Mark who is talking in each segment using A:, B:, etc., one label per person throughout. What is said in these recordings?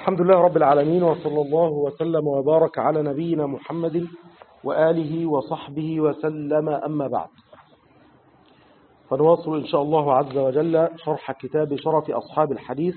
A: الحمد لله رب العالمين وصلى الله وسلم وبارك على نبينا محمد وآله وصحبه وسلم أما بعد فنواصل إن شاء الله عز وجل شرح كتاب شرف أصحاب الحديث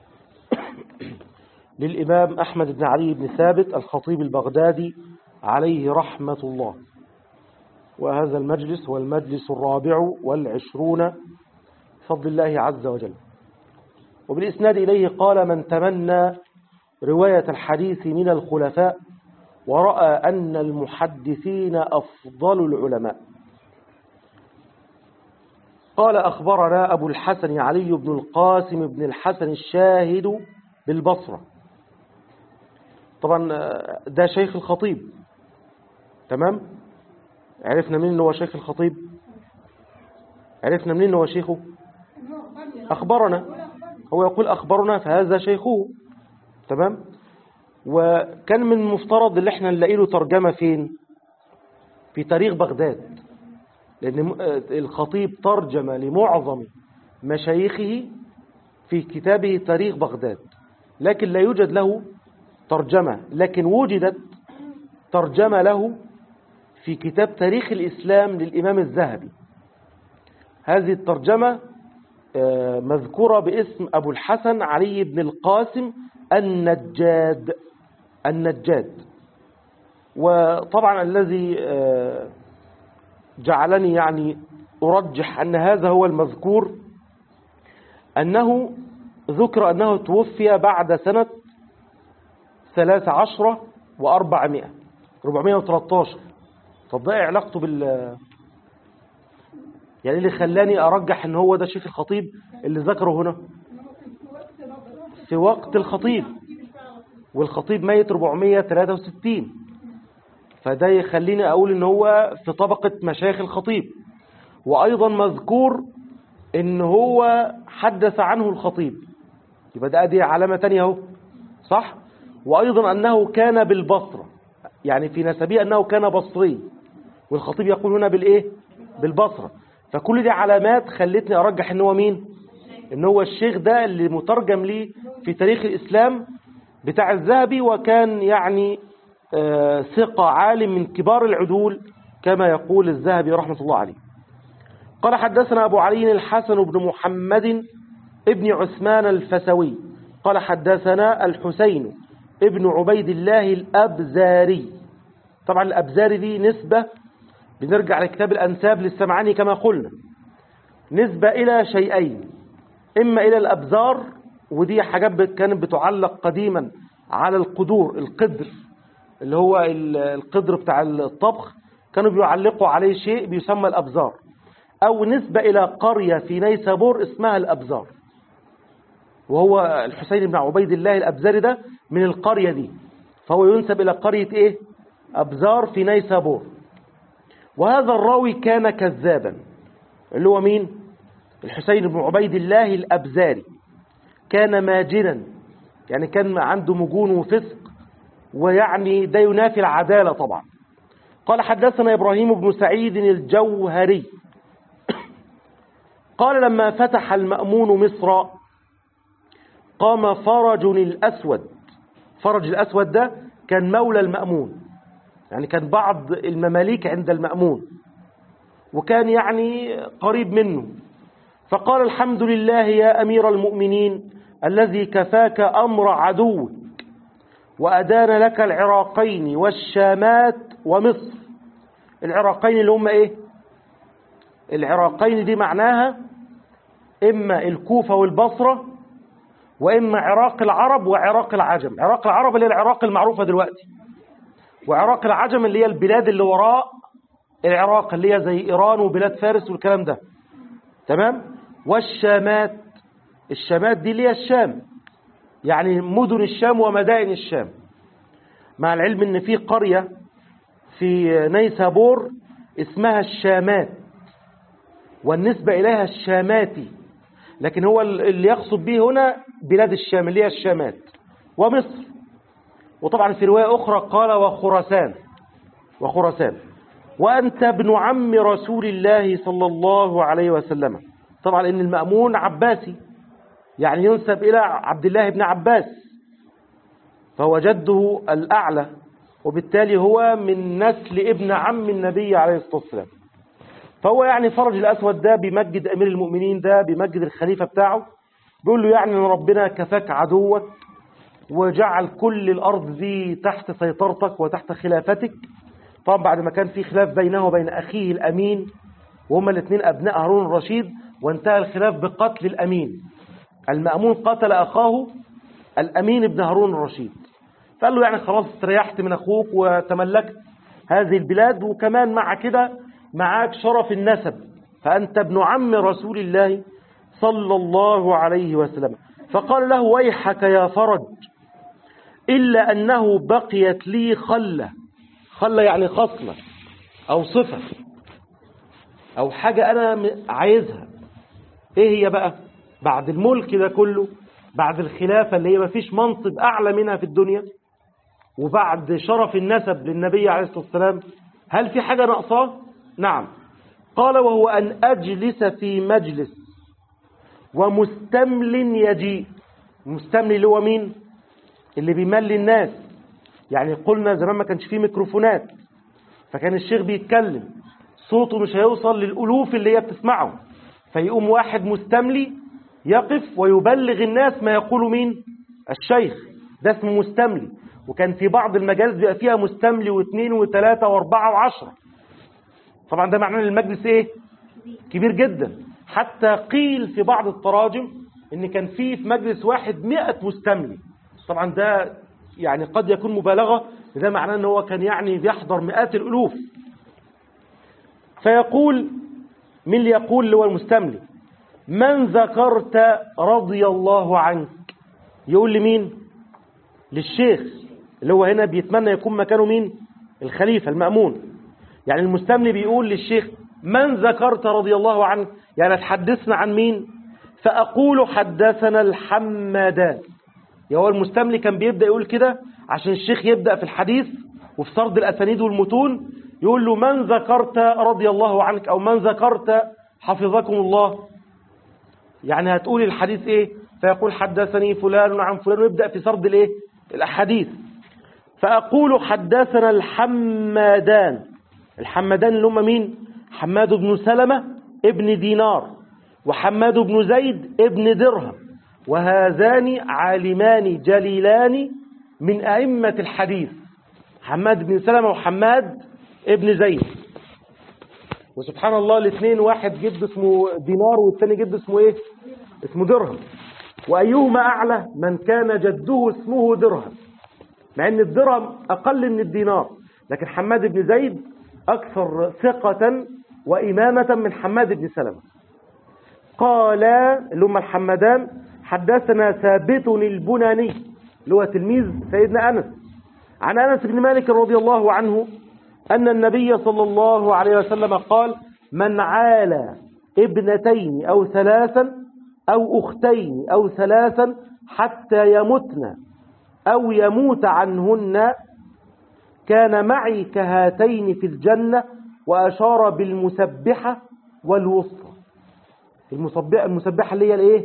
A: للإمام أحمد بن علي بن ثابت الخطيب البغدادي عليه رحمة الله وهذا المجلس هو المجلس الرابع والعشرون بفضل الله عز وجل وبالإسناد إليه قال من تمنى رواية الحديث من الخلفاء ورأى أن المحدثين أفضل العلماء قال أخبرنا أبو الحسن علي بن القاسم بن الحسن الشاهد بالبصرة طبعا ده شيخ الخطيب تمام عرفنا منين هو شيخ الخطيب عرفنا منين هو شيخه أخبرنا هو يقول أخبرنا فهذا شيخه تمام وكان من المفترض اللي احنا نلاقي له ترجمة فين في تاريخ بغداد لأن الخطيب ترجم لمعظم مشايخه في كتابه تاريخ بغداد لكن لا يوجد له ترجمة لكن وجدت ترجمة له في كتاب تاريخ الإسلام للإمام الذهبي هذه الترجمة مذكورة باسم أبو الحسن علي بن القاسم النجاد النجاد وطبعا الذي جعلني يعني أرجح أن هذا هو المذكور أنه ذكر أنه توفي بعد سنة ثلاث عشرة وأربعمائة ربعمائة وثلاثة طب ده علاقته بال يعني اللي خلاني أرجح أن هو ده شيخ الخطيب اللي ذكره هنا في وقت الخطيب والخطيب ميت 463 فده يخليني أقول أن هو في طبقة مشايخ الخطيب وأيضا مذكور أن هو حدث عنه الخطيب يبقى ده دي علامة تانية اهو صح وأيضا أنه كان بالبصرة يعني في نسبه أنه كان بصري والخطيب يقول هنا بالإيه بالبصرة فكل دي علامات خلتني أرجح أن هو مين أن هو الشيخ ده اللي مترجم لي في تاريخ الإسلام بتاع الذهبي وكان يعني آه ثقة عالم من كبار العدول كما يقول الذهبي رحمة الله عليه قال حدثنا أبو علي الحسن بن محمد ابن عثمان الفسوي قال حدثنا الحسين ابن عبيد الله الأبزاري طبعا الأبزاري دي نسبة بنرجع لكتاب الأنساب للسمعاني كما قلنا نسبة إلى شيئين إما إلى الأبزار ودي حاجات كانت بتعلق قديما على القدور القدر اللي هو القدر بتاع الطبخ كانوا بيعلقوا عليه شيء بيسمى الأبزار أو نسبة إلى قرية في نيسابور اسمها الأبزار وهو الحسين بن عبيد الله الأبزاري ده من القرية دي فهو ينسب إلى قرية إيه أبزار في نيسابور وهذا الراوي كان كذابا اللي هو مين الحسين بن عبيد الله الأبزاري كان ماجنا يعني كان عنده مجون وفسق ويعني ده ينافي العدالة طبعا قال حدثنا إبراهيم بن سعيد الجوهري قال لما فتح المأمون مصر قام فرج الأسود فرج الأسود ده كان مولى المأمون يعني كان بعض المماليك عند المأمون وكان يعني قريب منه فقال الحمد لله يا أمير المؤمنين الذي كفاك أمر عدوك وأدان لك العراقين والشامات ومصر العراقين اللي هم إيه العراقين دي معناها إما الكوفة والبصرة وإما عراق العرب وعراق العجم عراق العرب اللي هي العراق المعروفة دلوقتي وعراق العجم اللي هي البلاد اللي وراء العراق اللي هي زي إيران وبلاد فارس والكلام ده تمام والشامات الشامات دي اللي هي الشام يعني مدن الشام ومدائن الشام مع العلم ان في قرية في نيسابور اسمها الشامات والنسبة إليها الشاماتي لكن هو اللي يقصد به هنا بلاد الشام اللي هي الشامات ومصر وطبعا في رواية أخرى قال وخراسان وخراسان وأنت ابن عم رسول الله صلى الله عليه وسلم طبعا إن المأمون عباسي يعني ينسب إلى عبد الله بن عباس فهو جده الأعلى وبالتالي هو من نسل ابن عم النبي عليه الصلاة والسلام فهو يعني فرج الأسود ده بيمجد أمير المؤمنين ده بيمجد الخليفة بتاعه بيقول له يعني ان ربنا كفاك عدوك وجعل كل الأرض دي تحت سيطرتك وتحت خلافتك طبعا بعد ما كان في خلاف بينه وبين أخيه الأمين وهما الاثنين أبناء هارون الرشيد وانتهى الخلاف بقتل الأمين المأمون قتل أخاه الأمين ابن هارون الرشيد فقال له يعني خلاص استريحت من أخوك وتملكت هذه البلاد وكمان مع كده معاك شرف النسب فأنت ابن عم رسول الله صلى الله عليه وسلم فقال له ويحك يا فرج إلا أنه بقيت لي خلة خلة يعني خصلة أو صفة أو حاجة أنا عايزها إيه هي بقى بعد الملك ده كله بعد الخلافة اللي هي مفيش منصب أعلى منها في الدنيا وبعد شرف النسب للنبي عليه الصلاة والسلام هل في حاجة ناقصاه؟ نعم قال وهو أن أجلس في مجلس ومستمل يجيء مستمل اللي هو مين اللي بيملي الناس يعني قلنا زمان ما كانش فيه ميكروفونات فكان الشيخ بيتكلم صوته مش هيوصل للألوف اللي هي بتسمعه فيقوم واحد مستملي يقف ويبلغ الناس ما يقول مين الشيخ ده اسمه مستملي وكان في بعض المجالس بيبقى فيها مستملي واثنين وثلاثة واربعة وعشرة طبعا ده معناه ان المجلس ايه كبير جدا حتى قيل في بعض التراجم ان كان في في مجلس واحد مئة مستملي طبعا ده يعني قد يكون مبالغة ده معناه ان هو كان يعني بيحضر مئات الالوف فيقول من اللي يقول اللي هو المستملي من ذكرت رضي الله عنك يقول لمين للشيخ اللي هو هنا بيتمنى يكون مكانه مين الخليفة المأمون يعني المستملي بيقول للشيخ من ذكرت رضي الله عنك يعني تحدثنا عن مين فأقول حدثنا الحمدان يا هو المستملي كان بيبدأ يقول كده عشان الشيخ يبدأ في الحديث وفي سرد الأسانيد والمتون يقول له من ذكرت رضي الله عنك أو من ذكرت حفظكم الله يعني هتقول الحديث إيه فيقول حدثني فلان عن فلان ويبدأ في سرد الإيه الأحاديث فأقول حدثنا الحمدان الحمدان اللي هم مين حماد بن سلمة ابن دينار وحماد بن زيد ابن درهم وهذان عالمان جليلان من أئمة الحديث حماد بن سلمة وحماد ابن زيد وسبحان الله الاثنين واحد جد اسمه دينار والثاني جد اسمه ايه اسمه درهم وأيهما أعلى من كان جده اسمه درهم مع ان الدرهم أقل من الدينار لكن حماد بن زيد أكثر ثقة وإمامة من حماد بن سلمة قال اللي هم الحمدان حدثنا ثابت البناني اللي هو تلميذ سيدنا أنس عن أنس بن مالك رضي الله عنه أن النبي صلى الله عليه وسلم قال من عال ابنتين أو ثلاثا أو أختين أو ثلاثا حتى يمتن أو يموت عنهن كان معي كهاتين في الجنة وأشار بالمسبحة والوسطى المسبحة, المسبحة اللي هي الايه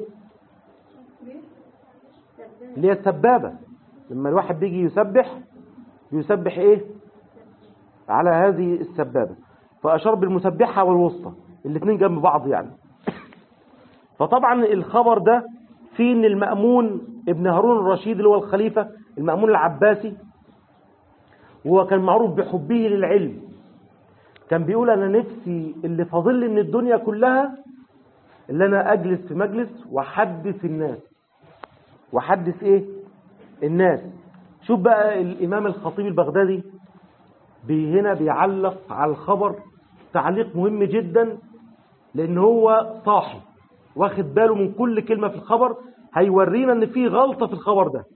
A: اللي هي السبابة لما الواحد بيجي يسبح يسبح ايه على هذه السبابة فأشار بالمسبحة والوسطى الاثنين جنب بعض يعني فطبعا الخبر ده فيه ان المأمون ابن هارون الرشيد اللي هو الخليفة المأمون العباسي وهو كان معروف بحبه للعلم كان بيقول انا نفسي اللي فاضل لي من الدنيا كلها اللي انا اجلس في مجلس واحدث الناس واحدث ايه الناس شوف بقى الامام الخطيب البغدادي بي هنا بيعلق على الخبر تعليق مهم جدا لان هو صاحي واخد باله من كل كلمة في الخبر هيورينا ان في غلطة في الخبر ده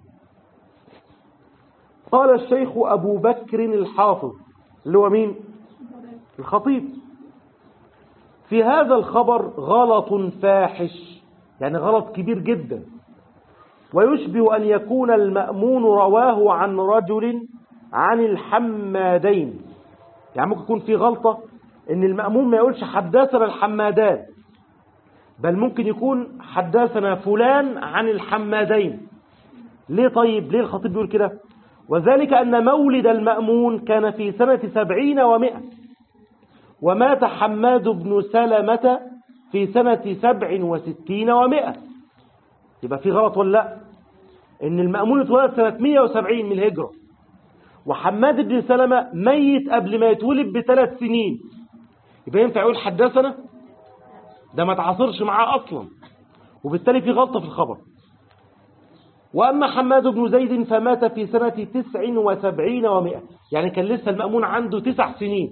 A: قال الشيخ ابو بكر الحافظ اللي هو مين الخطيب في هذا الخبر غلط فاحش يعني غلط كبير جدا ويشبه أن يكون المأمون رواه عن رجل عن الحمادين يعني ممكن يكون في غلطة ان المأمون ما يقولش حدثنا الحمادان بل ممكن يكون حدثنا فلان عن الحمادين ليه طيب ليه الخطيب بيقول كده وذلك أن مولد المأمون كان في سنة سبعين ومائة ومات حماد بن سلمة في سنة سبع وستين ومائة يبقى في غلط ولا لا ان المأمون اتولد سنة 170 من الهجرة وحماد بن سلمة ميت قبل ما يتولد بثلاث سنين يبقى ينفع يقول حدثنا ده ما تعاصرش معاه أصلا وبالتالي في غلطة في الخبر وأما حماد بن زيد فمات في سنة تسع وسبعين ومائة يعني كان لسه المأمون عنده تسع سنين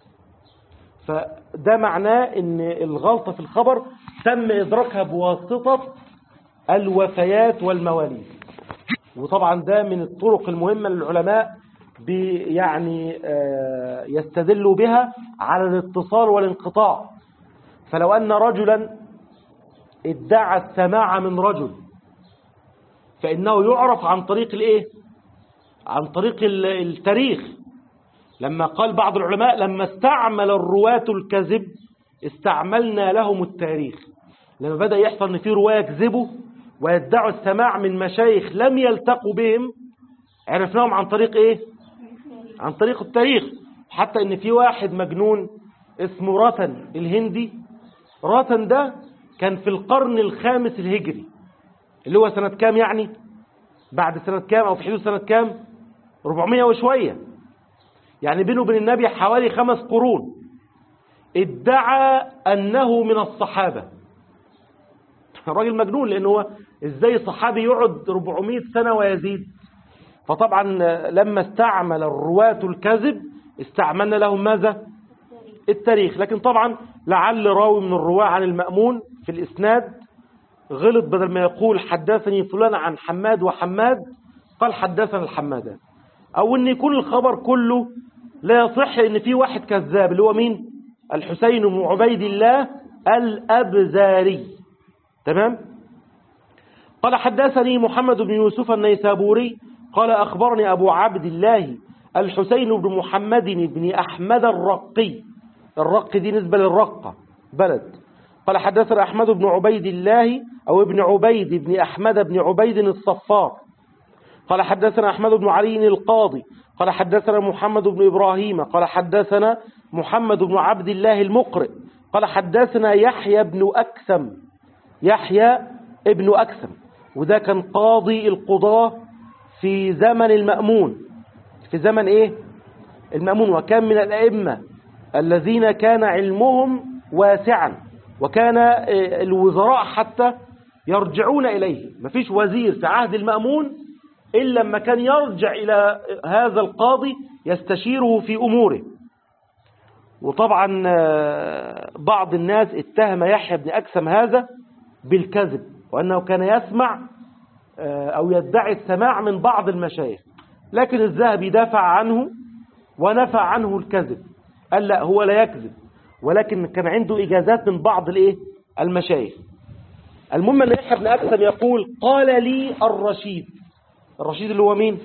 A: فده معناه ان الغلطة في الخبر تم إدراكها بواسطة الوفيات والمواليد وطبعا ده من الطرق المهمة للعلماء بي يعني آه، يستدلوا بها على الاتصال والانقطاع فلو أن رجلا ادعى السماع من رجل فإنه يعرف عن طريق الايه عن طريق ال- التاريخ لما قال بعض العلماء لما استعمل الرواة الكذب استعملنا لهم التاريخ لما بدأ يحصل ان في رواة يكذبوا ويدعوا السماع من مشايخ لم يلتقوا بهم عرفناهم عن طريق ايه عن طريق التاريخ حتى ان في واحد مجنون اسمه رتن الهندي رتن ده كان في القرن الخامس الهجري اللي هو سنة كام يعني بعد سنة كام او في حدود سنة كام 400 وشوية يعني بينه وبين النبي حوالي خمس قرون ادعى أنه من الصحابة راجل مجنون لأنه هو إزاي صحابي يقعد 400 سنة ويزيد فطبعا لما استعمل الرواة الكذب استعملنا لهم ماذا التاريخ لكن طبعا لعل راوي من الرواة عن المأمون في الإسناد غلط بدل ما يقول حدثني فلان عن حماد وحماد قال حدثنا الحمادان او ان يكون الخبر كله لا يصح ان في واحد كذاب اللي هو مين الحسين بن عبيد الله الابزاري تمام قال حدثني محمد بن يوسف النيسابوري قال اخبرني ابو عبد الله الحسين بن محمد بن احمد الرقي الرق دي نسبه للرقه بلد قال حدثنا احمد بن عبيد الله او ابن عبيد بن احمد بن عبيد الصفار قال حدثنا أحمد بن علي القاضي قال حدثنا محمد بن إبراهيم قال حدثنا محمد بن عبد الله المقرئ قال حدثنا يحيى بن أكثم يحيى ابن أكثم وده كان قاضي القضاة في زمن المأمون في زمن إيه المأمون وكان من الأئمة الذين كان علمهم واسعا وكان آه، الوزراء حتى يرجعون إليه مفيش وزير في عهد المأمون إلا لما كان يرجع إلى هذا القاضي يستشيره في أموره وطبعا آه، بعض الناس اتهم يحيى بن أكسم هذا بالكذب وأنه كان يسمع آه، أو يدعي السماع من بعض المشايخ لكن الذهبي دافع عنه ونفى عنه الكذب قال لا هو لا يكذب ولكن كان عنده إجازات من بعض الإيه المشايخ المهم أن يحيى بن أكسم يقول قال لي الرشيد الرشيد اللي هو مين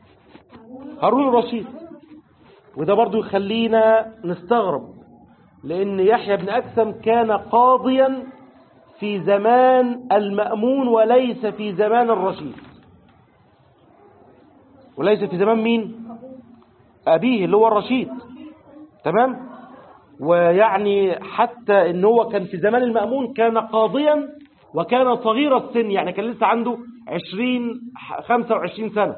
A: هارون الرشيد وده برضو يخلينا نستغرب لأن يحيى بن أكسم كان قاضيا في زمان المأمون وليس في زمان الرشيد وليس في زمان مين أبيه اللي هو الرشيد تمام ويعني حتى ان هو كان في زمان المأمون كان قاضيا وكان صغير السن يعني كان لسه عنده 20 25 سنة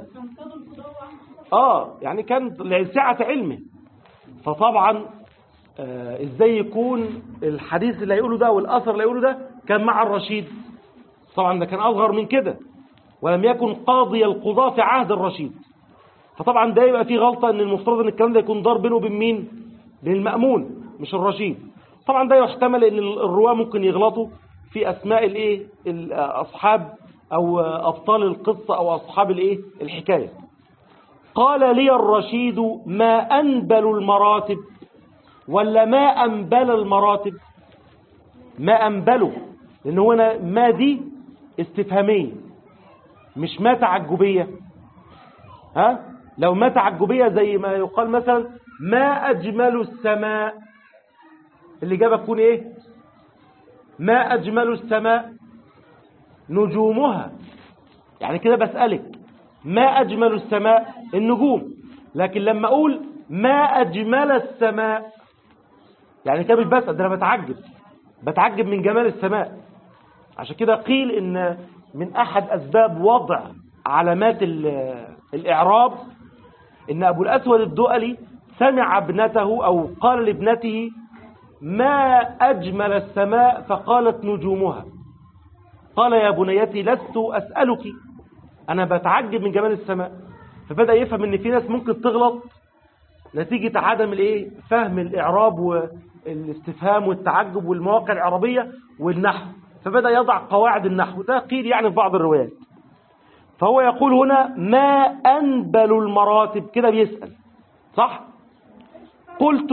A: اه يعني كان لسعة علمه فطبعا آه ازاي يكون الحديث اللي هيقوله ده والاثر اللي هيقوله ده كان مع الرشيد طبعا ده كان اصغر من كده ولم يكن قاضي القضاة في عهد الرشيد فطبعا ده يبقى فيه غلطة ان المفترض ان الكلام ده يكون دار بينه وبين مين بين المأمون مش الرشيد طبعا ده يحتمل ان الرواه ممكن يغلطوا في اسماء الايه الاصحاب او ابطال القصة او اصحاب الايه الحكاية قال لي الرشيد ما انبل المراتب ولا ما انبل المراتب ما انبله لان هو أنا ما دي استفهامية مش ما تعجبية ها لو ما تعجبية زي ما يقال مثلا ما أجمل السماء الإجابة تكون إيه ما أجمل السماء نجومها يعني كده بسألك ما أجمل السماء النجوم لكن لما أقول ما أجمل السماء يعني كده مش بسأل ده أنا بتعجب بتعجب من جمال السماء عشان كده قيل إن من أحد أسباب وضع علامات ال- الإعراب إن أبو الأسود الدؤلي سمع ابنته أو قال لابنته ما أجمل السماء فقالت نجومها قال يا بنيتي لست أسألك أنا بتعجب من جمال السماء فبدأ يفهم إن في ناس ممكن تغلط نتيجة عدم الإيه فهم الإعراب والاستفهام والتعجب والمواقع العربية والنحو فبدأ يضع قواعد النحو ده قيل يعني في بعض الروايات فهو يقول هنا ما أنبل المراتب كده بيسأل صح قلت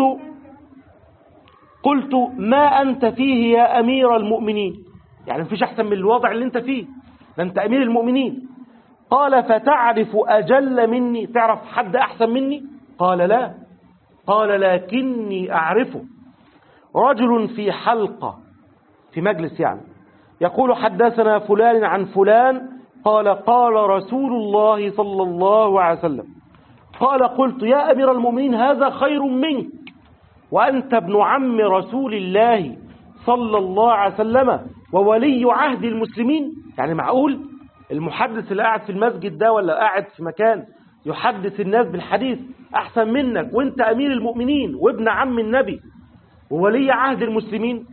A: قلت ما أنت فيه يا أمير المؤمنين يعني مفيش أحسن من الوضع اللي أنت فيه ده أنت أمير المؤمنين قال فتعرف أجل مني تعرف حد أحسن مني قال لا قال لكني أعرفه رجل في حلقة في مجلس يعني يقول حدثنا فلان عن فلان قال قال رسول الله صلى الله عليه وسلم قال قلت يا أمير المؤمنين هذا خير منك وأنت ابن عم رسول الله صلى الله عليه وسلم وولي عهد المسلمين يعني معقول المحدث اللي قاعد في المسجد ده ولا قاعد في مكان يحدث الناس بالحديث أحسن منك وانت أمير المؤمنين وابن عم النبي وولي عهد المسلمين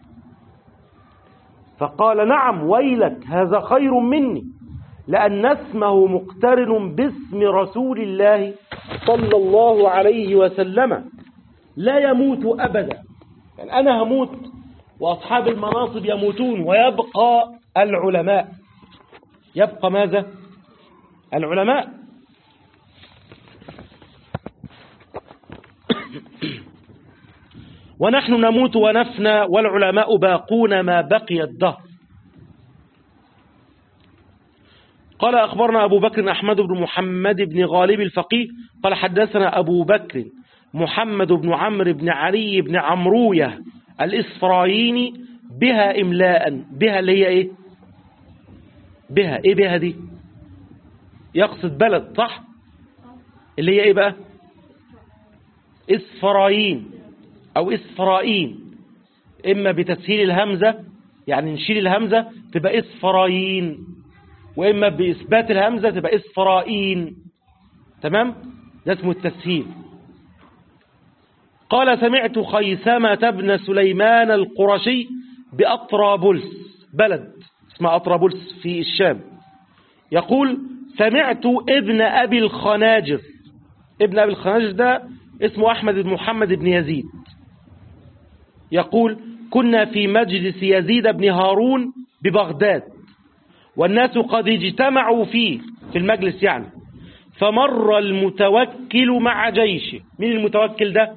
A: فقال نعم ويلك هذا خير مني لأن اسمه مقترن باسم رسول الله صلى الله عليه وسلم لا يموت أبدا يعني أنا هموت وأصحاب المناصب يموتون ويبقى العلماء يبقى ماذا العلماء ونحن نموت ونفنى والعلماء باقون ما بقي الدهر قال أخبرنا أبو بكر أحمد بن محمد بن غالب الفقيه قال حدثنا أبو بكر محمد بن عمرو بن علي بن عمروية الإسفرايني بها إملاء بها اللي هي إيه بها إيه بها دي يقصد بلد صح اللي هي إيه بقى إسفرايين أو إسفرايين إما بتسهيل الهمزة يعني نشيل الهمزة تبقى إسفرايين وإما بإثبات الهمزة تبقى إسفرائين تمام ده اسمه التسهيل قال سمعت خيثمة بن سليمان القرشي بأطرابلس بلد اسمها أطرابلس في الشام يقول سمعت ابن أبي الخناجر ابن أبي الخناجر ده اسمه أحمد بن محمد بن يزيد يقول كنا في مجلس يزيد بن هارون ببغداد والناس قد اجتمعوا فيه في المجلس يعني فمر المتوكل مع جيشه مين المتوكل ده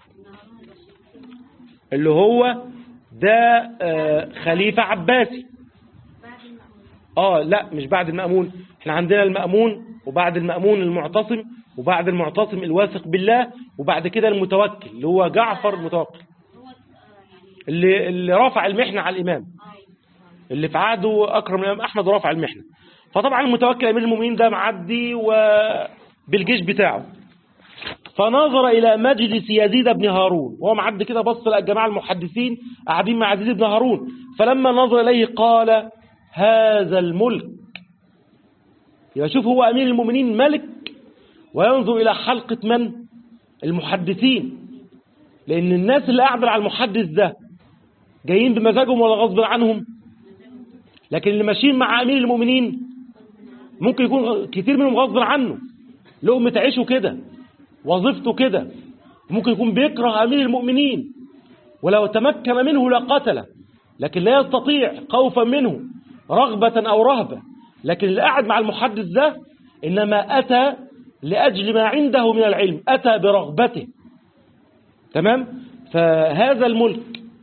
A: اللي هو ده آه خليفة عباسي اه لا مش بعد المأمون احنا عندنا المأمون وبعد المأمون المعتصم وبعد المعتصم الواثق بالله وبعد كده المتوكل اللي هو جعفر المتوكل اللي, اللي رفع المحنة على الإمام اللي في عهده أكرم الإمام أحمد رفع المحنة فطبعا المتوكل أمير المؤمنين ده معدي وبالجيش بتاعه فنظر إلى مجلس يزيد بن هارون وهو معدي كده بص لقى الجماعة المحدثين قاعدين مع يزيد بن هارون فلما نظر إليه قال هذا الملك يبقى شوف هو أمير المؤمنين ملك وينظر إلى حلقة من المحدثين لأن الناس اللي قاعدة على المحدث ده جايين بمزاجهم ولا غصب عنهم لكن اللي ماشيين مع أمير المؤمنين ممكن يكون كتير منهم غصب عنه لقمة عيشه كده وظيفته كده ممكن يكون بيكره أمير المؤمنين ولو تمكن منه لقتله لكن لا يستطيع خوفا منه رغبة أو رهبة لكن اللي قاعد مع المحدث ده إنما أتى لأجل ما عنده من العلم أتى برغبته تمام فهذا الملك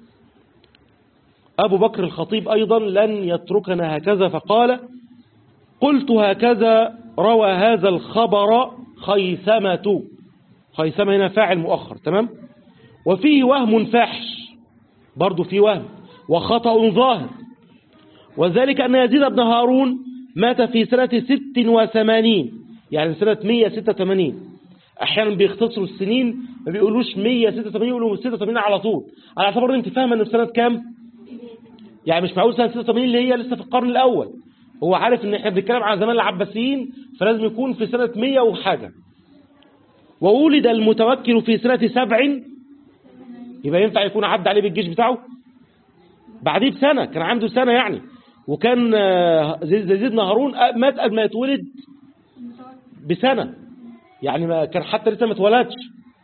A: أبو بكر الخطيب أيضا لن يتركنا هكذا فقال قلت هكذا روى هذا الخبر خيثمة خيثمة هنا فاعل مؤخر تمام وفيه وهم فاحش برضو فيه وهم وخطأ ظاهر وذلك أن يزيد بن هارون مات في سنة ست وثمانين يعني سنة 186 أحيانا بيختصروا السنين ما بيقولوش 186 يقولوا 86 على طول على اعتبار ان انت فاهم انه في سنة كام يعني مش معقول سنة 86 اللي هي لسه في القرن الأول هو عارف ان احنا بنتكلم على زمان العباسيين فلازم يكون في سنة 100 وحاجة وولد المتوكل في سنة سبع يبقى ينفع يكون عدى عليه بالجيش بتاعه بعديه بسنة كان عنده سنة يعني وكان آه، زي- زي زيدنا هارون آه، مات قبل ما يتولد بسنة يعني ما كان حتى لسه ما اتولدش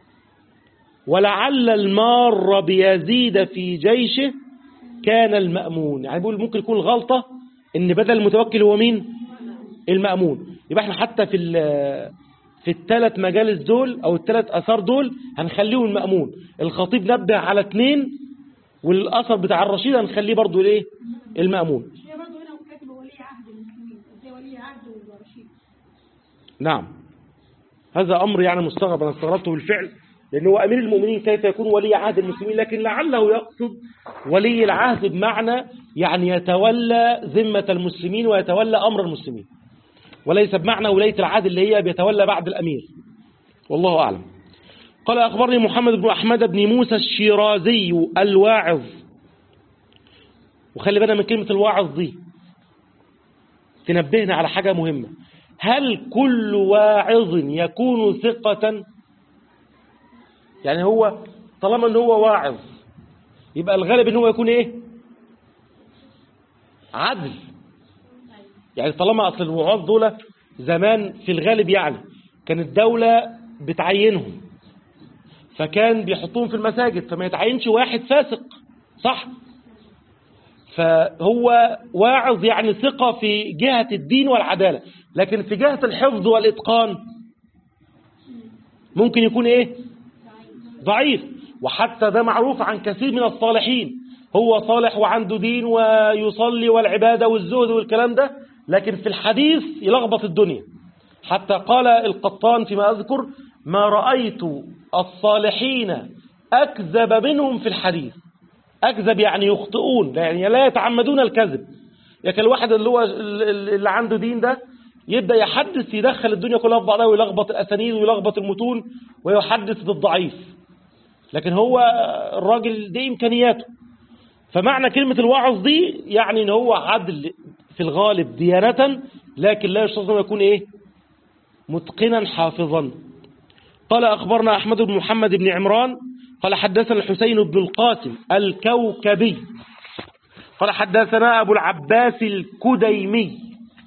A: ولعل المار بيزيد في جيشه كان المأمون يعني بيقول ممكن يكون الغلطة ان بدل المتوكل هو مين المأمون يبقى احنا حتى في ال- في الثلاث مجالس دول او الثلاث اثار دول هنخليهم المأمون الخطيب نبه على اثنين والاثر بتاع الرشيد هنخليه برضو الايه المأمون
B: هي برضه هنا كاتب ولي عهد المسلمين ازاي ولي عهد ورشيد
A: نعم هذا أمر يعني مستغرب أنا استغربته بالفعل لأنه هو أمير المؤمنين كيف يكون ولي عهد المسلمين لكن لعله يقصد ولي العهد بمعنى يعني يتولى ذمة المسلمين ويتولى أمر المسلمين وليس بمعنى ولاية العهد اللي هي بيتولى بعد الأمير والله أعلم قال أخبرني محمد بن أحمد بن موسى الشيرازي الواعظ وخلي بالنا من كلمة الواعظ دي تنبهنا على حاجة مهمة هل كل واعظ يكون ثقة يعني هو طالما ان هو واعظ يبقى الغالب ان هو يكون ايه عدل يعني طالما اصل الوعاظ دول زمان في الغالب يعني كانت الدولة بتعينهم فكان بيحطوهم في المساجد فما يتعينش واحد فاسق صح فهو واعظ يعني ثقة في جهة الدين والعدالة لكن في جهة الحفظ والإتقان ممكن يكون إيه ضعيف وحتى ده معروف عن كثير من الصالحين هو صالح وعنده دين ويصلي والعبادة والزهد والكلام ده لكن في الحديث يلخبط الدنيا حتى قال القطان فيما أذكر ما رأيت الصالحين أكذب منهم في الحديث أكذب يعني يخطئون يعني لا يتعمدون الكذب لكن الواحد اللي هو اللي عنده دين ده يبدأ يحدث يدخل الدنيا كلها في بعضها ويلخبط الأسانيد ويلخبط المتون ويحدث بالضعيف لكن هو الراجل دي إمكانياته فمعنى كلمة الوعظ دي يعني ان هو عدل في الغالب ديانة لكن لا يشترط أن يكون إيه متقنا حافظا قال أخبرنا أحمد بن محمد بن عمران قال حدثنا الحسين بن القاسم الكوكبي قال حدثنا أبو العباس الكديمي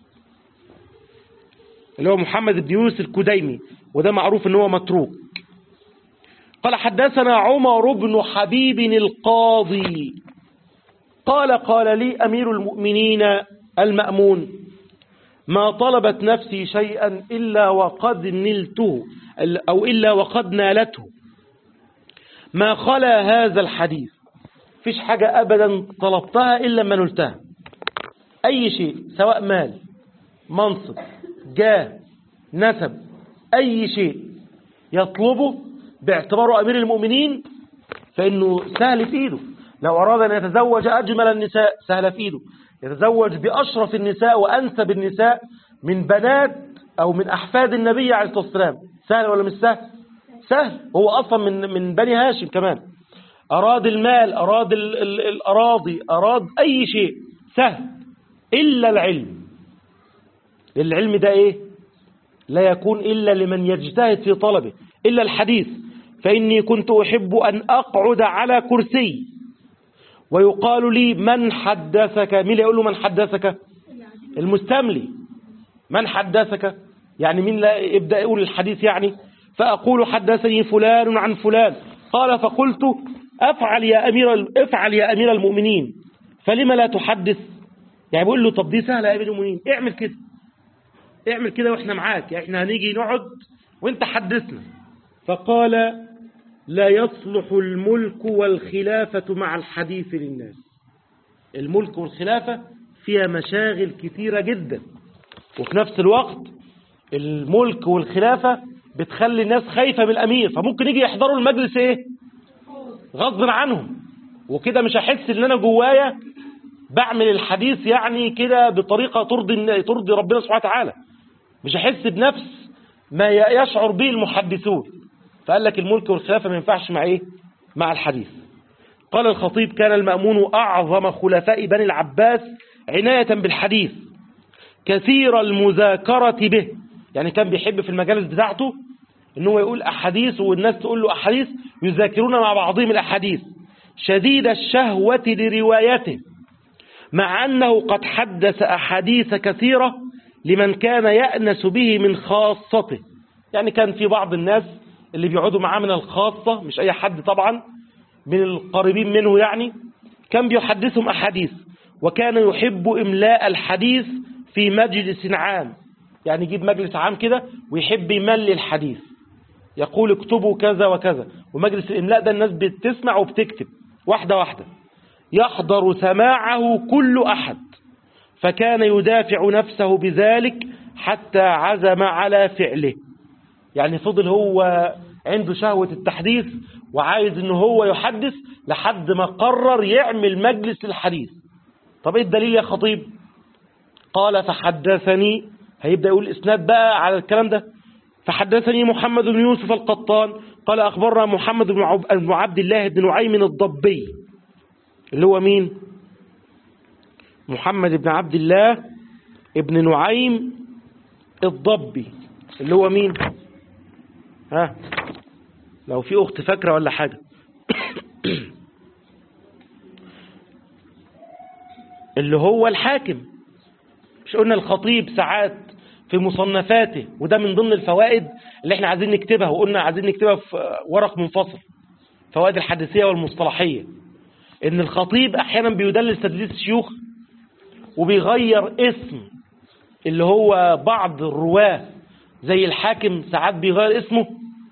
A: اللي هو محمد بن يونس الكديمي وده معروف ان هو متروك قال حدثنا عمر بن حبيب القاضي قال قال لي أمير المؤمنين المأمون ما طلبت نفسي شيئا إلا وقد نلته أو إلا وقد نالته ما خلا هذا الحديث فيش حاجة أبدا طلبتها إلا ما نلتها أي شيء سواء مال منصب جاه نسب أي شيء يطلبه باعتباره أمير المؤمنين فإنه سهل في إيده لو أراد أن يتزوج أجمل النساء سهل في إيده يتزوج بأشرف النساء وأنسب النساء من بنات أو من أحفاد النبي عليه الصلاة والسلام سهل ولا مش سهل سهل هو أصلا من من بني هاشم كمان أراد المال أراد ال ال الأراضي أراد أي شيء سهل إلا العلم العلم ده إيه لا يكون إلا لمن يجتهد في طلبه إلا الحديث فإني كنت أحب أن أقعد على كرسي ويقال لي من حدثك مين اللي يقول له من حدثك المستملي من حدثك يعني مين لا يبدأ يقول الحديث يعني فأقول حدثني فلان عن فلان قال فقلت أفعل يا أمير افعل يا أمير المؤمنين فلما لا تحدث يعني بيقول له طب دي سهلة يا أمير المؤمنين اعمل كده اعمل كده واحنا معاك يعني احنا هنيجي نقعد وانت حدثنا فقال لا يصلح الملك والخلافة مع الحديث للناس الملك والخلافة فيها مشاغل كثيرة جدا وفي نفس الوقت الملك والخلافة بتخلي الناس خايفة من الأمير فممكن يجي يحضروا المجلس ايه غصب عنهم وكده مش هحس ان انا جوايا بعمل الحديث يعني كده بطريقة ترضي ترضي ربنا سبحانه وتعالى مش أحس بنفس ما ي- يشعر به المحدثون فقال لك الملك والخلافة ما ينفعش مع إيه مع الحديث قال الخطيب كان المأمون أعظم خلفاء بني العباس عناية بالحديث كثير المذاكرة به يعني كان بيحب في المجالس بتاعته ان هو يقول أحاديث والناس تقول له أحاديث يذاكرون مع بعضهم الأحاديث شديد الشهوة لروايته مع أنه قد حدث أحاديث كثيرة لمن كان يأنس به من خاصته يعني كان في بعض الناس اللي بيقعدوا معاه من الخاصة مش أي حد طبعا من القريبين منه يعني كان بيحدثهم أحاديث وكان يحب إملاء الحديث في مجلس عام يعني يجيب مجلس عام كده ويحب يملي الحديث يقول اكتبوا كذا وكذا ومجلس الإملاء ده الناس بتسمع وبتكتب واحدة واحدة يحضر سماعه كل أحد فكان يدافع نفسه بذلك حتى عزم على فعله يعني فضل هو عنده شهوة التحديث وعايز ان هو يحدث لحد ما قرر يعمل مجلس للحديث طب ايه الدليل يا خطيب قال فحدثني هيبدأ يقول اسناد بقى على الكلام ده فحدثني محمد بن يوسف القطان قال أخبرنا محمد بن عب- بن عبد الله بن نعيم الضبي اللي هو مين محمد بن عبد الله ابن نعيم الضبي اللي هو مين ها لو في أخت فاكرة ولا حاجة اللي هو الحاكم مش قلنا الخطيب ساعات في مصنفاته وده من ضمن الفوائد اللي احنا عايزين نكتبها وقلنا عايزين نكتبها في ورق منفصل فوائد الحديثية والمصطلحية ان الخطيب احيانا بيدلس تدليس الشيوخ وبيغير اسم اللي هو بعض الرواه زي الحاكم ساعات بيغير اسمه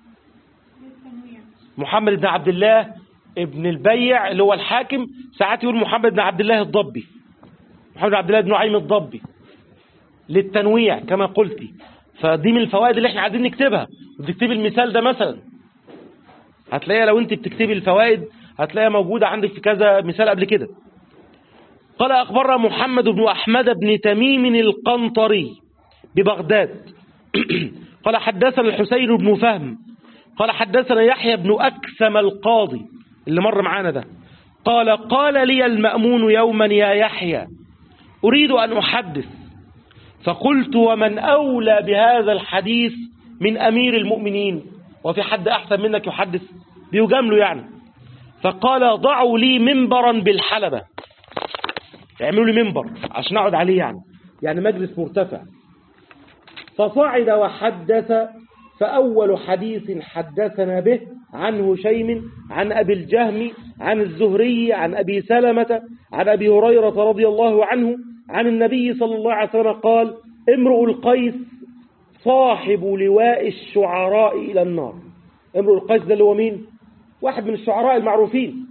A: محمد بن عبد الله ابن البيع اللي هو الحاكم ساعات يقول محمد بن عبد الله الضبي محمد بن عبد الله بن نعيم الضبي للتنويع كما قلتي فدي من الفوائد اللي احنا عايزين نكتبها وتكتبي المثال ده مثلا هتلاقيها لو انت بتكتبي الفوائد هتلاقيها موجودة عندك في كذا مثال قبل كده قال أخبرنا محمد بن أحمد بن تميم القنطري ببغداد قال حدثنا الحسين بن فهم قال حدثنا يحيى بن أكثم القاضي اللي مر معانا ده قال قال لي المأمون يوما يا يحيى أريد أن أحدث فقلت ومن أولى بهذا الحديث من أمير المؤمنين وفي حد أحسن منك يحدث بيجامله يعني فقال ضعوا لي منبرا بالحلبة اعملوا لي منبر عشان أقعد عليه يعني يعني مجلس مرتفع فصعد وحدث فأول حديث حدثنا به عن هشيم عن أبي الجهم عن الزهري عن أبي سلمة عن أبي هريرة رضي الله عنه عن النبي صلى الله عليه وسلم قال امرؤ القيس صاحب لواء الشعراء إلى النار امرؤ القيس ده اللي هو مين واحد من الشعراء المعروفين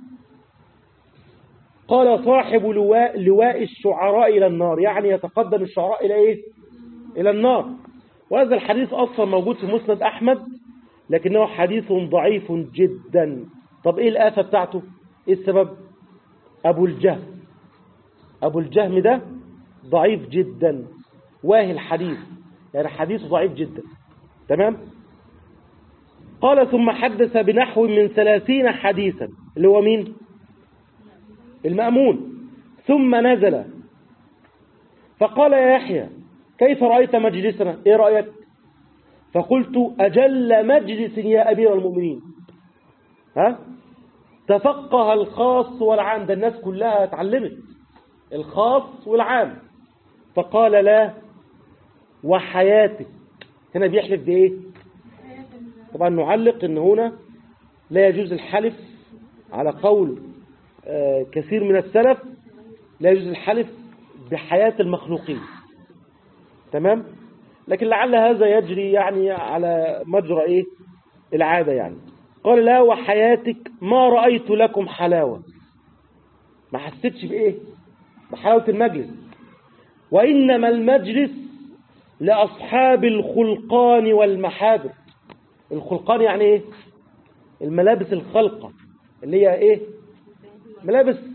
A: قال صاحب لواء, لواء الشعراء إلى النار يعني يتقدم الشعراء إلى إيه إلى النار وهذا الحديث أصلا موجود في مسند أحمد لكنه حديث ضعيف جدا طب إيه الآفة بتاعته إيه السبب أبو الجهم أبو الجهم ده ضعيف جدا واهي الحديث يعني حديثه ضعيف جدا تمام قال ثم حدث بنحو من ثلاثين حديثا اللي هو مين المأمون ثم نزل فقال يا يحيى كيف رأيت مجلسنا ايه رأيك فقلت أجل مجلس يا أمير المؤمنين ها تفقه الخاص والعام ده الناس كلها اتعلمت الخاص والعام فقال لا وحياتك هنا بيحلف بايه طبعا نعلق ان هنا لا يجوز الحلف على قول آه كثير من السلف لا يجوز الحلف بحياة المخلوقين تمام لكن لعل هذا يجري يعني على مجرى ايه العادة يعني قال لا وحياتك ما رأيت لكم حلاوة ما حسيتش بايه بحلاوة المجلس وإنما المجلس لأصحاب الخلقان والمحابر الخلقان يعني ايه الملابس الخلقة اللي هي ايه ملابس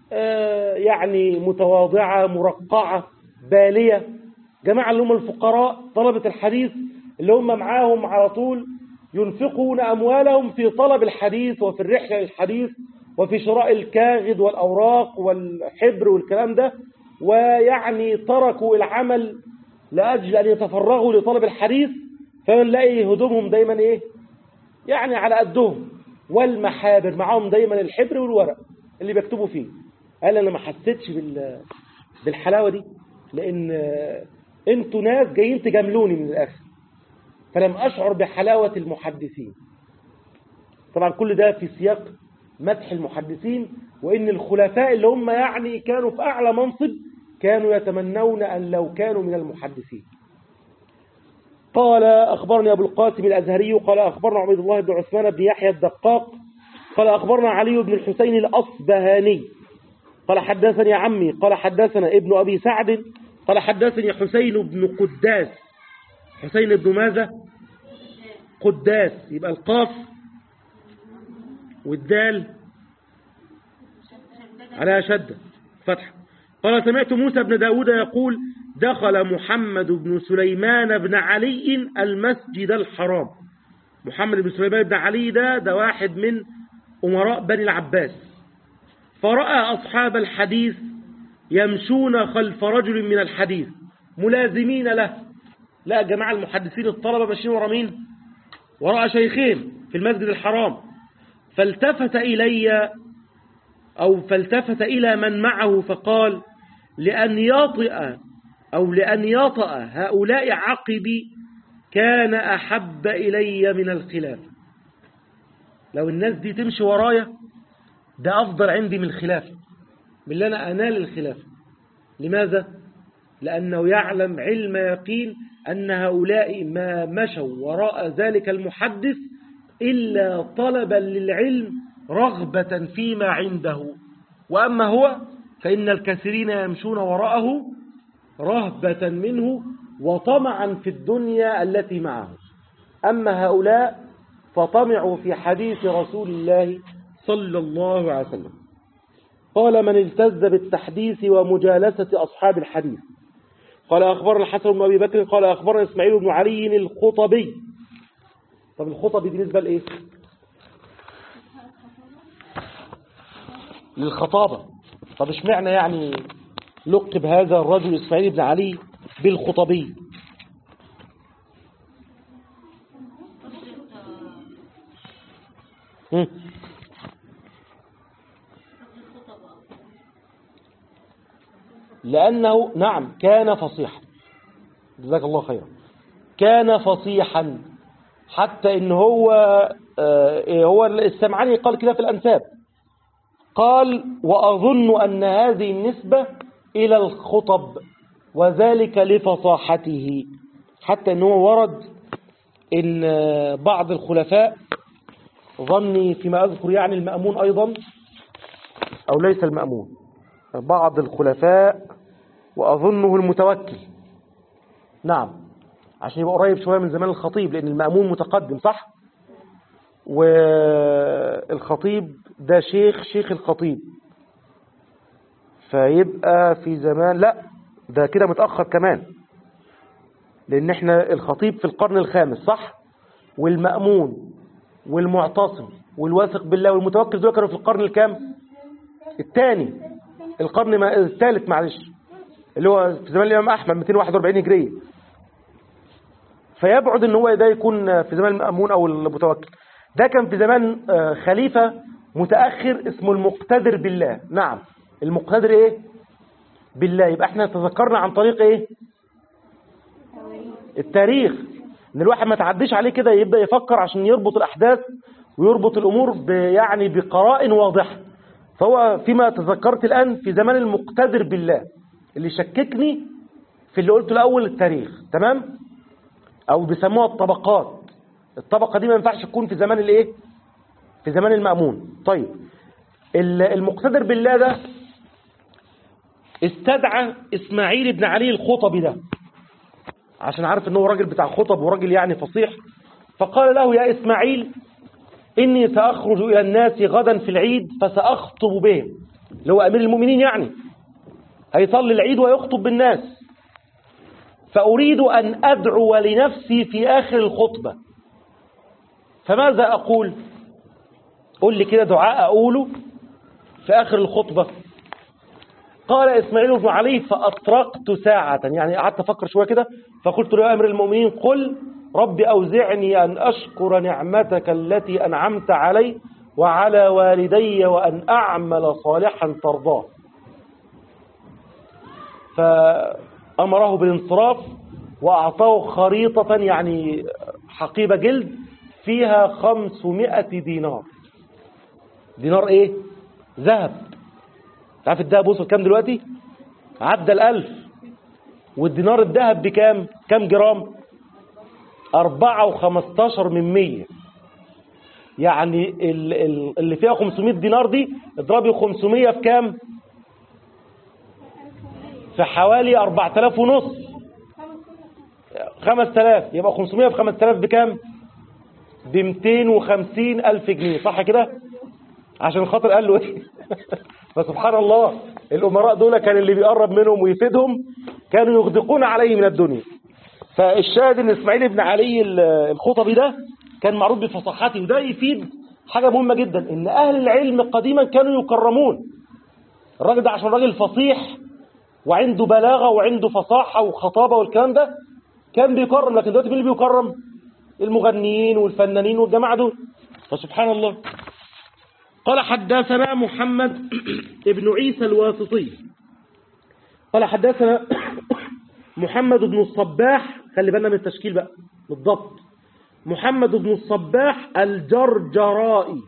A: آه، يعني متواضعة مرقعة بالية جماعة اللي هم الفقراء طلبة الحديث اللي هم معاهم على طول ينفقون أموالهم في طلب الحديث وفي الرحلة للحديث وفي شراء الكاغد والأوراق والحبر والكلام ده ويعني تركوا العمل لأجل أن يتفرغوا لطلب الحديث فنلاقي هدومهم دايما إيه يعني على قدهم والمحابر معاهم دايما الحبر والورق اللي بيكتبوا فيه قال انا ما حسيتش بال بالحلاوه دي لان آه، انتوا ناس جايين تجاملوني من الاخر فلم اشعر بحلاوه المحدثين طبعا كل ده في سياق مدح المحدثين وان الخلفاء اللي هم يعني كانوا في اعلى منصب كانوا يتمنون ان لو كانوا من المحدثين قال أخبرني أبو القاسم الأزهري قال أخبرنا عبيد الله بن عثمان بن يحيى الدقاق قال أخبرنا علي بن الحسين الأصبهاني قال حدثني عمي قال حدثنا ابن أبي سعد قال حدثني حسين بن قداس حسين بن ماذا قداس يبقى القاف والدال على شدة فتح قال سمعت موسى بن داود يقول دخل محمد بن سليمان بن علي المسجد الحرام محمد بن سليمان بن علي ده ده واحد من أمراء بني العباس فرأى أصحاب الحديث يمشون خلف رجل من الحديث ملازمين له لا يا جماعة المحدثين الطلبة ماشيين ورا مين وراء شيخين في المسجد الحرام فالتفت إلي أو فالتفت إلى من معه فقال لأن يطئ أو لأن يطأ هؤلاء عقبي كان أحب إلي من الخلاف لو الناس دي تمشي ورايا ده أفضل عندي من الخلافة من اللي أنا أنال الخلافة لماذا؟ لأنه يعلم علم يقين أن هؤلاء ما مشوا وراء ذلك المحدث إلا طلبا للعلم رغبة فيما عنده وأما هو فإن الكثيرين يمشون وراءه رهبة منه وطمعا في الدنيا التي معه أما هؤلاء فطمعوا في حديث رسول الله صلى الله عليه وسلم قال من التز بالتحديث ومجالسة أصحاب الحديث قال أخبرنا الحسن بن أبي بكر قال أخبرنا إسماعيل بن علي الخطبي طب الخطبي دي نسبة لإيه للخطابة طب اشمعنى يعني لقب هذا الرجل إسماعيل بن علي بالخطبي هم. لأنه نعم كان فصيحا جزاك الله خيرا كان فصيحا حتى إن هو آه، هو السمعاني قال كده في الأنساب قال وأظن أن هذه النسبة إلى الخطب وذلك لفصاحته حتى أنه ورد إن بعض الخلفاء ظني فيما أذكر يعني المأمون أيضا أو ليس المأمون بعض الخلفاء وأظنه المتوكل نعم عشان يبقى قريب شوية من زمان الخطيب لأن المأمون متقدم صح والخطيب ده شيخ شيخ الخطيب فيبقى في زمان لا ده كده متأخر كمان لأن احنا الخطيب في القرن الخامس صح والمأمون والمعتصم والواثق بالله والمتوكل دول كانوا في القرن الكام الثاني القرن ما- الثالث معلش اللي هو في زمان الإمام أحمد 241 هجرية فيبعد ان هو ده يكون في زمان المأمون أو المتوكل ده كان في زمان آه، خليفة متأخر اسمه المقتدر بالله نعم المقتدر ايه بالله يبقى احنا تذكرنا عن طريق ايه التاريخ ان الواحد ما تعديش عليه كده يبدأ يفكر عشان يربط الأحداث ويربط الأمور ب- يعني بقرائن واضحة فهو فيما تذكرت الآن في زمان المقتدر بالله اللي شككني في اللي قلته الأول التاريخ تمام أو بيسموها الطبقات الطبقة دي ما ينفعش تكون في زمان الايه في زمان المأمون طيب ال- المقتدر بالله ده استدعى إسماعيل بن علي الخطبي ده عشان عارف ان هو راجل بتاع خطب وراجل يعني فصيح فقال له يا إسماعيل إني سأخرج إلى الناس غدا في العيد فسأخطب بهم اللي هو أمير المؤمنين يعني هيصلي العيد ويخطب بالناس فأريد أن أدعو لنفسي في آخر الخطبة فماذا أقول قل لي كده دعاء أقوله في آخر الخطبة قال إسماعيل بن علي فأطرقت ساعة يعني قعدت أفكر شوية كده فقلت له يا أمر المؤمنين قل رب أوزعني أن أشكر نعمتك التي أنعمت علي وعلى والدي وأن أعمل صالحا ترضاه فأمره بالانصراف وأعطاه خريطة يعني حقيبة جلد فيها خمسمائة دينار دينار ايه ذهب تعرف الذهب وصل كام دلوقتي عدى الألف والدينار الذهب بكام كام جرام أربعة وخمستاشر من مية يعني ال- ال- اللي فيها 500 دينار دي اضربي 500 في كام في حوالي 4000 ونص 5000 يبقى 500 في 5000 بكام ب 250 ألف جنيه صح كده عشان خاطر قال له ايه فسبحان الله الأمراء دول كان اللي بيقرب منهم ويفيدهم كانوا يغدقون عليه من الدنيا فالشاهد ان اسماعيل بن علي ال- الخطبي ده كان معروف بفصاحته وده يفيد حاجة مهمة جدا ان اهل العلم قديما كانوا يكرمون الراجل ده عشان راجل فصيح وعنده بلاغة وعنده فصاحة وخطابة والكلام ده كان بيكرم لكن دلوقتي مين اللي بيكرم المغنيين والفنانين والجماعة دول فسبحان الله قال حدثنا محمد ابن عيسى الواسطي قال حدثنا محمد بن الصباح خلي بالنا من التشكيل بقى بالضبط محمد بن الصباح الجرجرائي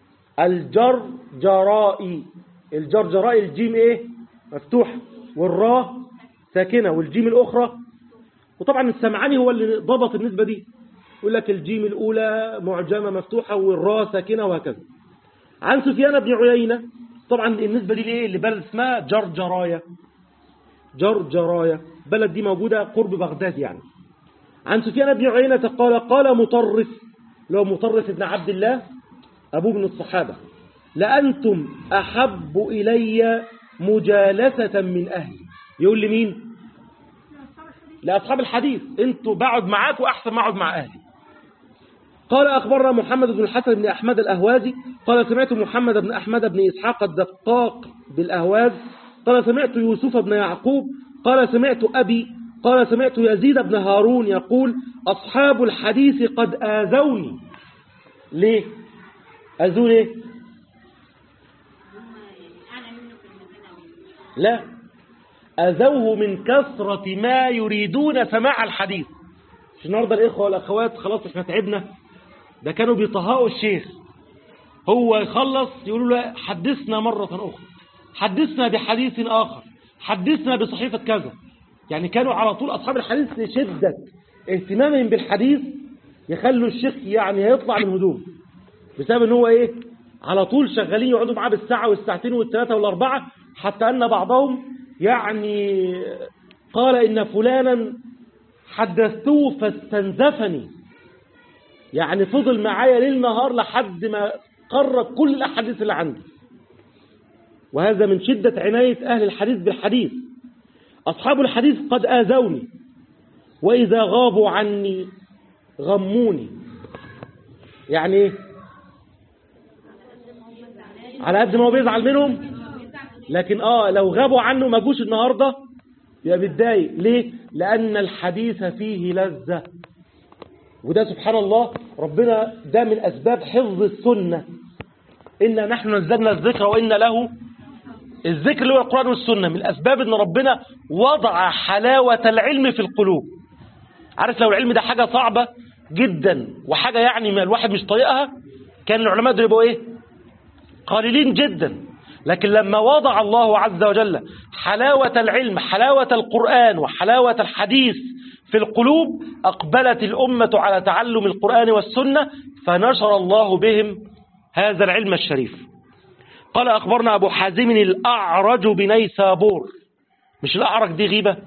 A: الجرجرائي الجرجرائي الجيم ايه مفتوح والراء ساكنة والجيم الأخرى وطبعا السمعاني هو اللي ضبط النسبة دي يقول لك الجيم الأولى معجمة مفتوحة والراء ساكنة وهكذا عن سفيان بن عيينة طبعا النسبة دي لإيه اللي بلد اسمها جرجراية جرجراية بلد دي موجودة قرب بغداد يعني عن سفيان بن عيينة قال قال مطرف لو مطرف ابن عبد الله أبوه من الصحابة لأنتم أحب إلي مجالسة من أهلي يقول لي مين لأصحاب الحديث انتوا بقعد معاكم أحسن ما أقعد مع أهلي قال أخبرنا محمد بن الحسن بن أحمد الأهوازي قال سمعت محمد بن أحمد بن إسحاق الدقاق بالأهواز قال سمعت يوسف بن يعقوب قال سمعت أبي قال سمعت يزيد بن هارون يقول أصحاب الحديث قد آذوني ليه أذوا ليه لا أذوه من كثرة ما يريدون سماع الحديث مش النهارده الإخوة والأخوات خلاص احنا تعبنا ده كانوا بيطهقوا الشيخ هو يخلص يقولوا له حدثنا مرة أخرى حدثنا بحديث آخر حدثنا بصحيفة كذا يعني كانوا على طول أصحاب الحديث لشدة اهتمامهم بالحديث يخلوا الشيخ يعني هيطلع من هدوم بسبب ان هو ايه على طول شغالين يقعدوا معاه بالساعة والساعتين والثلاثة والأربعة حتى أن بعضهم يعني قال إن فلانا حدثته فاستنزفني يعني فضل معايا ليل نهار لحد ما قرر كل الأحاديث اللي عندي وهذا من شدة عناية أهل الحديث بالحديث أصحاب الحديث قد آذوني وإذا غابوا عني غموني يعني إيه؟ على قد ما هو بيزعل منهم لكن اه لو غابوا عنه ما جوش النهارده يبقى متضايق ليه لان الحديث فيه لذة وده سبحان الله ربنا ده من اسباب حفظ السنة إنا نحن نزلنا الذكر وإن له الذكر اللي هو القرآن والسنة من الأسباب إن ربنا وضع حلاوة العلم في القلوب عارف لو العلم ده حاجة صعبة جدا وحاجة يعني ما الواحد مش طايقها كان العلماء دول يبقوا إيه قليلين جدا لكن لما وضع الله عز وجل حلاوة العلم حلاوة القرآن وحلاوة الحديث في القلوب أقبلت الأمة على تعلم القرآن والسنة فنشر الله بهم هذا العلم الشريف قال أخبرنا أبو حازم الأعرج بنيسابور مش الأعرج دي غيبة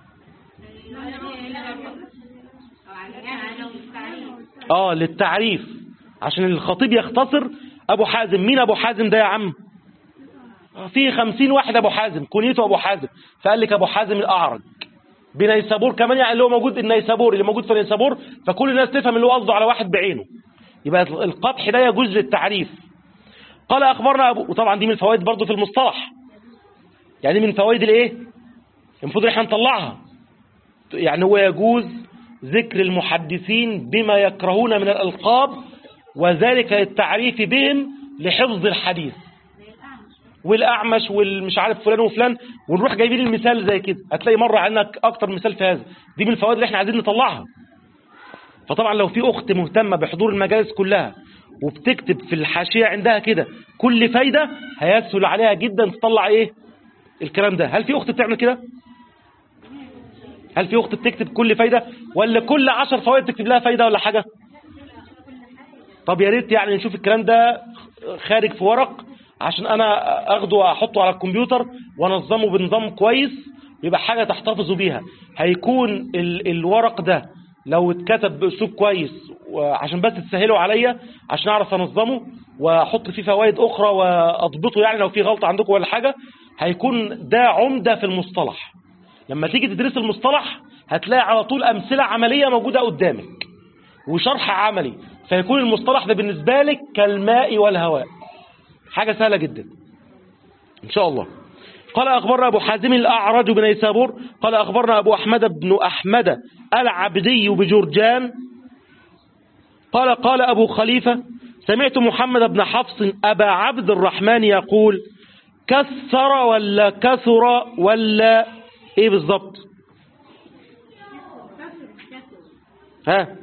A: آه للتعريف عشان الخطيب يختصر أبو حازم مين أبو حازم ده يا عم في خمسين واحد أبو حازم كنيته أبو حازم فقال لك أبو حازم الأعرج بنيسابور كمان يعني اللي هو موجود النيسابور اللي موجود في نيسابور فكل الناس تفهم اللي هو قصده على واحد بعينه يبقى القطح ده يجوز للتعريف قال أخبرنا أبو وطبعا دي من الفوائد برضه في المصطلح يعني من فوائد الايه المفروض احنا نطلعها يعني هو يجوز ذكر المحدثين بما يكرهون من الألقاب وذلك للتعريف بهم لحفظ الحديث والأعمش والمش عارف فلان وفلان ونروح جايبين المثال زي كده هتلاقي مرة عندنا أكتر مثال في هذا دي من الفوائد اللي احنا عايزين نطلعها فطبعا لو في أخت مهتمة بحضور المجالس كلها وبتكتب في الحاشية عندها كده كل فايدة هيسهل عليها جدا تطلع ايه الكلام ده هل في أخت بتعمل كده هل في أخت بتكتب كل فايدة ولا كل عشر فوائد تكتب لها فايدة ولا حاجة طب يا ريت يعني نشوف الكلام ده خارج في ورق عشان انا اخده واحطه على الكمبيوتر وانظمه بنظام كويس يبقى حاجة تحتفظوا بيها هيكون ال الورق ده لو اتكتب باسلوب كويس عشان بس تسهلوا عليا عشان اعرف انظمه واحط فيه فوائد اخرى واضبطه يعني لو في غلطة عندكم ولا حاجة هيكون ده عمدة في المصطلح لما تيجي تدرس المصطلح هتلاقي على طول امثلة عملية موجودة قدامك وشرح عملي فيكون المصطلح ده بالنسبة لك كالماء والهواء حاجة سهلة جدا إن شاء الله قال أخبرنا أبو حازم الأعرج بن يسابور قال أخبرنا أبو أحمد بن أحمد العبدي بجرجان قال قال أبو خليفة سمعت محمد بن حفص أبا عبد الرحمن يقول كثر ولا كثر ولا إيه بالضبط ها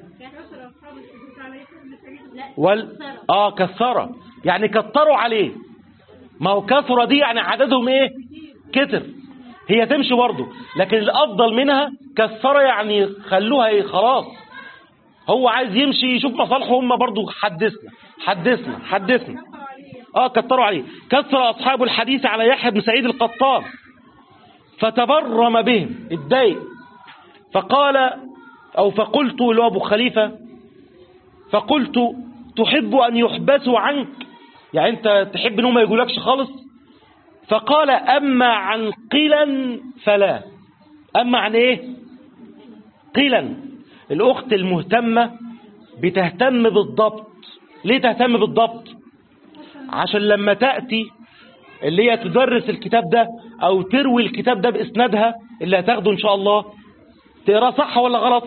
A: وال اه كثر يعني كتروا عليه ما هو كثر دي يعني عددهم ايه كتر هي تمشي برضه لكن الافضل منها كثر يعني خلوها ايه خلاص هو عايز يمشي يشوف مصالحه هم برضه حدثنا حدثنا حدثنا اه كتروا عليه كثر اصحاب الحديث على يحيى بن سعيد القطان فتبرم بهم اتضايق فقال او فقلت له ابو خليفه فقلت تحب أن يحبسوا عنك يعني أنت تحب أنهم ما يقولكش خالص فقال أما عن قلا فلا أما عن إيه قلا الأخت المهتمة بتهتم بالضبط ليه تهتم بالضبط عشان لما تأتي اللي هي تدرس الكتاب ده أو تروي الكتاب ده بإسنادها اللي هتاخده إن شاء الله تقراه صح ولا غلط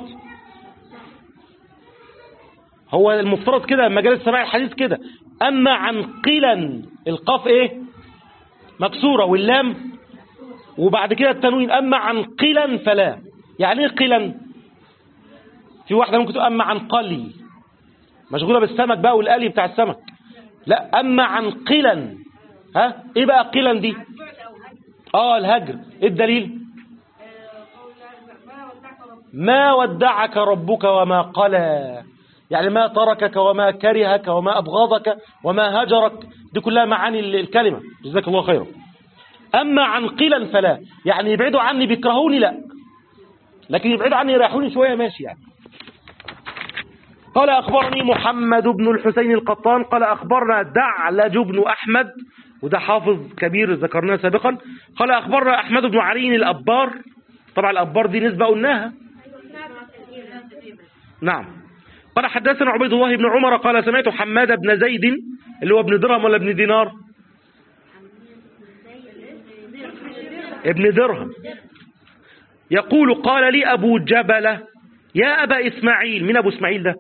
A: هو المفترض كده مجال سماع الحديث كده أما عن قلا القاف إيه مكسورة واللام وبعد كده التنوين أما عن قلا فلا يعني إيه قلا في واحدة ممكن تقول أما عن قلي مشغولة بالسمك بقى والقلي بتاع السمك لا أما عن قلا ها إيه بقى قلا دي آه الهجر إيه الدليل ما ودعك ربك وما قلى يعني ما تركك وما كرهك وما أبغضك وما هجرك دي كلها معاني الكلمة جزاك الله خيرا أما عن قلا فلا يعني يبعدوا عني بيكرهوني لا لكن يبعدوا عني يريحوني شوية ماشي يعني قال أخبرني محمد بن الحسين القطان قال أخبرنا دعلج بن أحمد وده حافظ كبير ذكرناه سابقا قال أخبرنا أحمد بن علي الأبار طبعا الأبار دي نسبة قلناها نعم قال حدثنا عبيد الله بن عمر قال سمعت حماد بن زيد اللي هو ابن درهم ولا ابن دينار ابن درهم يقول قال لي أبو جبلة يا أبا إسماعيل من أبو إسماعيل ده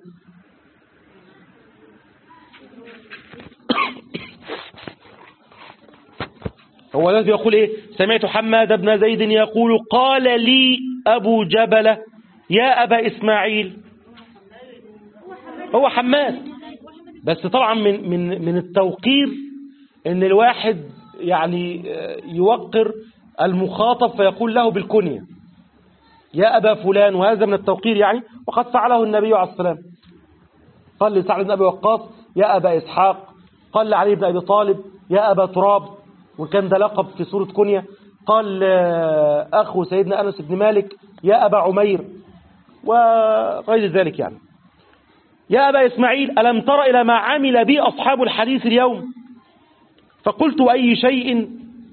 A: هو الذي يقول إيه سمعت حماد بن زيد يقول قال لي أبو جبلة يا أبا إسماعيل هو حماد بس طبعا من من من التوقير ان الواحد يعني يوقر المخاطب فيقول له بالكنية يا أبا فلان وهذا من التوقير يعني وقد فعله النبي عليه السلام قال لسعد بن أبي وقاص يا أبا إسحاق قال لعلي بن أبي طالب يا أبا تراب وكان ده لقب في سورة كنية قال أخو سيدنا أنس بن مالك يا أبا عمير وغير ذلك يعني يا أبا إسماعيل ألم تر إلى ما عمل بي أصحاب الحديث اليوم فقلت أي شيء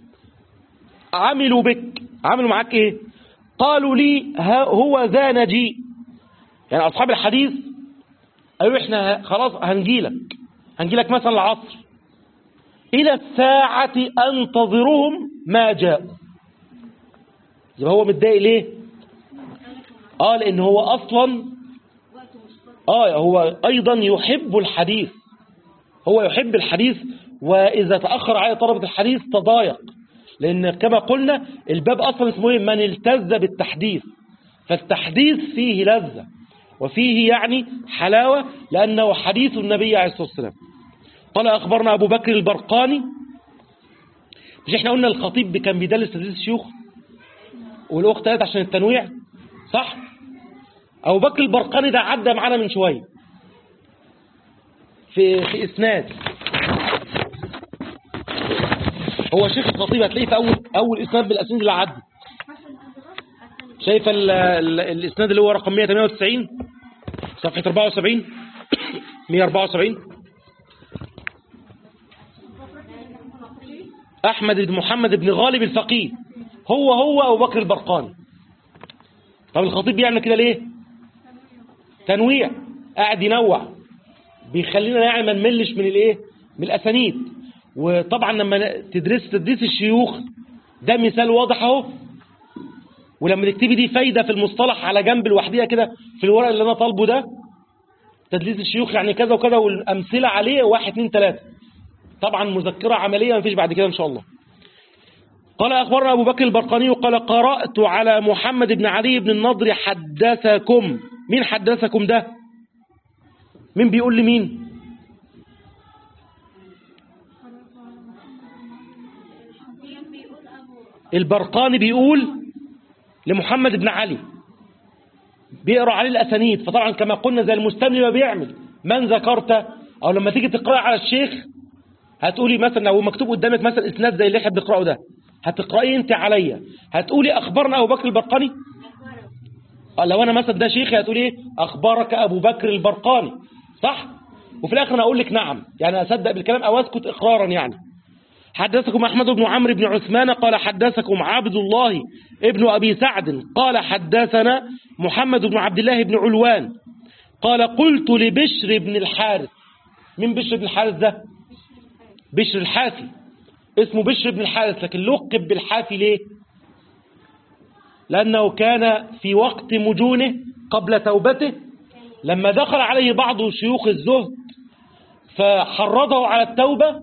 A: عملوا بك عملوا معاك ايه قالوا لي ها هو ذا نجي يعني اصحاب الحديث قالوا احنا ه- خلاص هنجيلك هنجيلك مثلا العصر الى الساعة انتظرهم ما جاءوا يبقى هو متضايق ليه اه لان هو اصلا اه هو ايضا يحب الحديث هو يحب الحديث واذا تاخر عليه طلبه الحديث تضايق لان كما قلنا الباب اصلا اسمه ايه من التز بالتحديث فالتحديث فيه لذه وفيه يعني حلاوه لانه حديث النبي عليه الصلاه والسلام قال اخبرنا ابو بكر البرقاني مش احنا قلنا الخطيب كان بيدلس تدريس الشيوخ والاخت قالت عشان التنويع صح ابو بكر البرقاني ده عدى معانا من شويه في في اسناد هو شيخ الخطيب هتلاقيه في اول اول اسناد بالاسانيد اللي عدى شايف ال- ال- الاسناد اللي هو رقم 198 صفحه 74 174 احمد بن محمد بن غالب الفقيه هو هو ابو بكر البرقاني طب الخطيب بيعمل كده ليه تنويع قاعد ينوع بيخلينا يعني ما نملش من الايه من الاسانيد وطبعا لما تدرس تدريس الشيوخ ده مثال واضح اهو ولما تكتبي دي فايده في المصطلح على جنب لوحديها كده في الورق اللي انا طالبه ده تدريس الشيوخ يعني كذا وكذا والامثله عليه واحد اتنين تلاته طبعا مذكره عمليه ما فيش بعد كده ان شاء الله قال أخبرنا أبو بكر البرقاني قال قرأت على محمد بن علي بن النضر حدثكم مين حدثكم ده مين بيقول لي مين البرقاني بيقول لمحمد بن علي بيقرأ عليه الأسانيد فطبعا كما قلنا زي المستملي ما بيعمل من ذكرت أو لما تيجي تقرأ على الشيخ هتقولي مثلا لو مكتوب قدامك مثلا اسناد زي اللي احنا بنقراه ده هتقرايه انت عليا هتقولي اخبرنا ابو بكر البرقاني آه، لو انا مثلا ده شيخي هتقولي ايه اخبرك ابو بكر البرقاني صح وفي الاخر انا اقول لك نعم يعني اصدق بالكلام او اسكت اقرارا يعني حدثكم احمد بن عمرو بن عثمان قال حدثكم عبد الله ابن ابي سعد قال حدثنا محمد بن عبد الله بن علوان قال قلت لبشر بن الحارث من بشر بن الحارث ده بشر الحافي اسمه بشر بن الحارث لكن لقب بالحافي ليه لأنه كان في وقت مجونه قبل توبته لما دخل عليه بعض شيوخ الزهد فحرضه على التوبة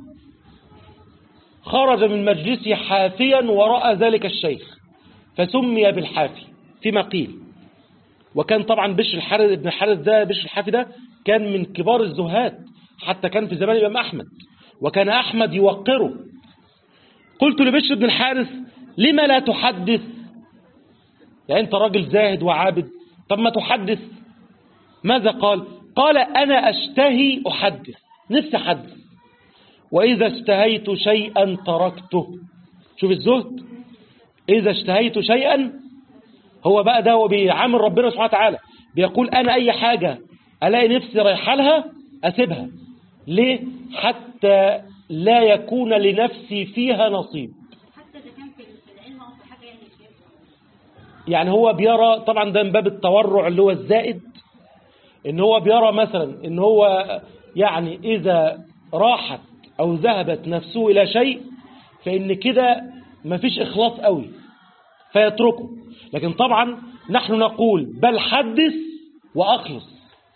A: خرج من مجلسه حافيا وراء ذلك الشيخ فسمي بالحافي فيما قيل وكان طبعا بشر الحارث ابن الحارث ده بشر الحافي ده كان من كبار الزهاد حتى كان في زمان الإمام أحمد وكان أحمد يوقره قلت لبشر بن الحارث لما لا تحدث يعني أنت راجل زاهد وعابد طب ما تحدث ماذا قال قال أنا أشتهي أحدث نفسي أحدث وإذا اشتهيت شيئا تركته شوف الزهد إذا اشتهيت شيئا هو بقى ده هو بيعامل ربنا سبحانه وتعالى بيقول أنا أي حاجة ألاقي نفسي رايحة لها أسيبها ليه حتى لا يكون لنفسي فيها نصيب
C: حتى اذا كان في في العلم او في حاجه يعني شايفها
A: يعني هو بيرى طبعا ده من باب التورع اللي هو الزائد ان هو بيرى مثلا ان هو يعني اذا راحت او ذهبت نفسه الى شيء فان كده مفيش اخلاص قوي فيتركه لكن طبعا نحن نقول بل حدث واخلص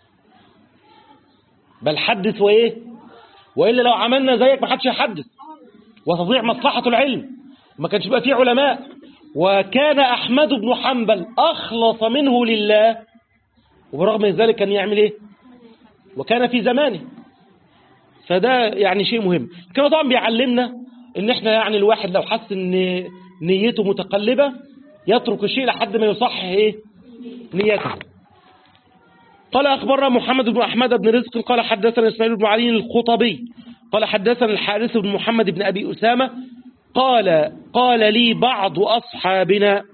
A: بل حدث وايه والا لو عملنا زيك ما حدش يحدث وتضيع مصلحة العلم ما كانش بقى فيه علماء وكان أحمد بن حنبل أخلص منه لله وبرغم من ذلك كان يعمل إيه وكان في زمانه فده يعني شيء مهم كما طبعا بيعلمنا ان احنا يعني الواحد لو حس ان نيته متقلبة يترك الشيء لحد ما يصحح ايه نيته قال أخبرنا محمد بن أحمد بن رزق قال حدثنا إسماعيل بن علي الخطبي قال حدثنا الحارث بن محمد بن أبي أسامة قال قال لي بعض أصحابنا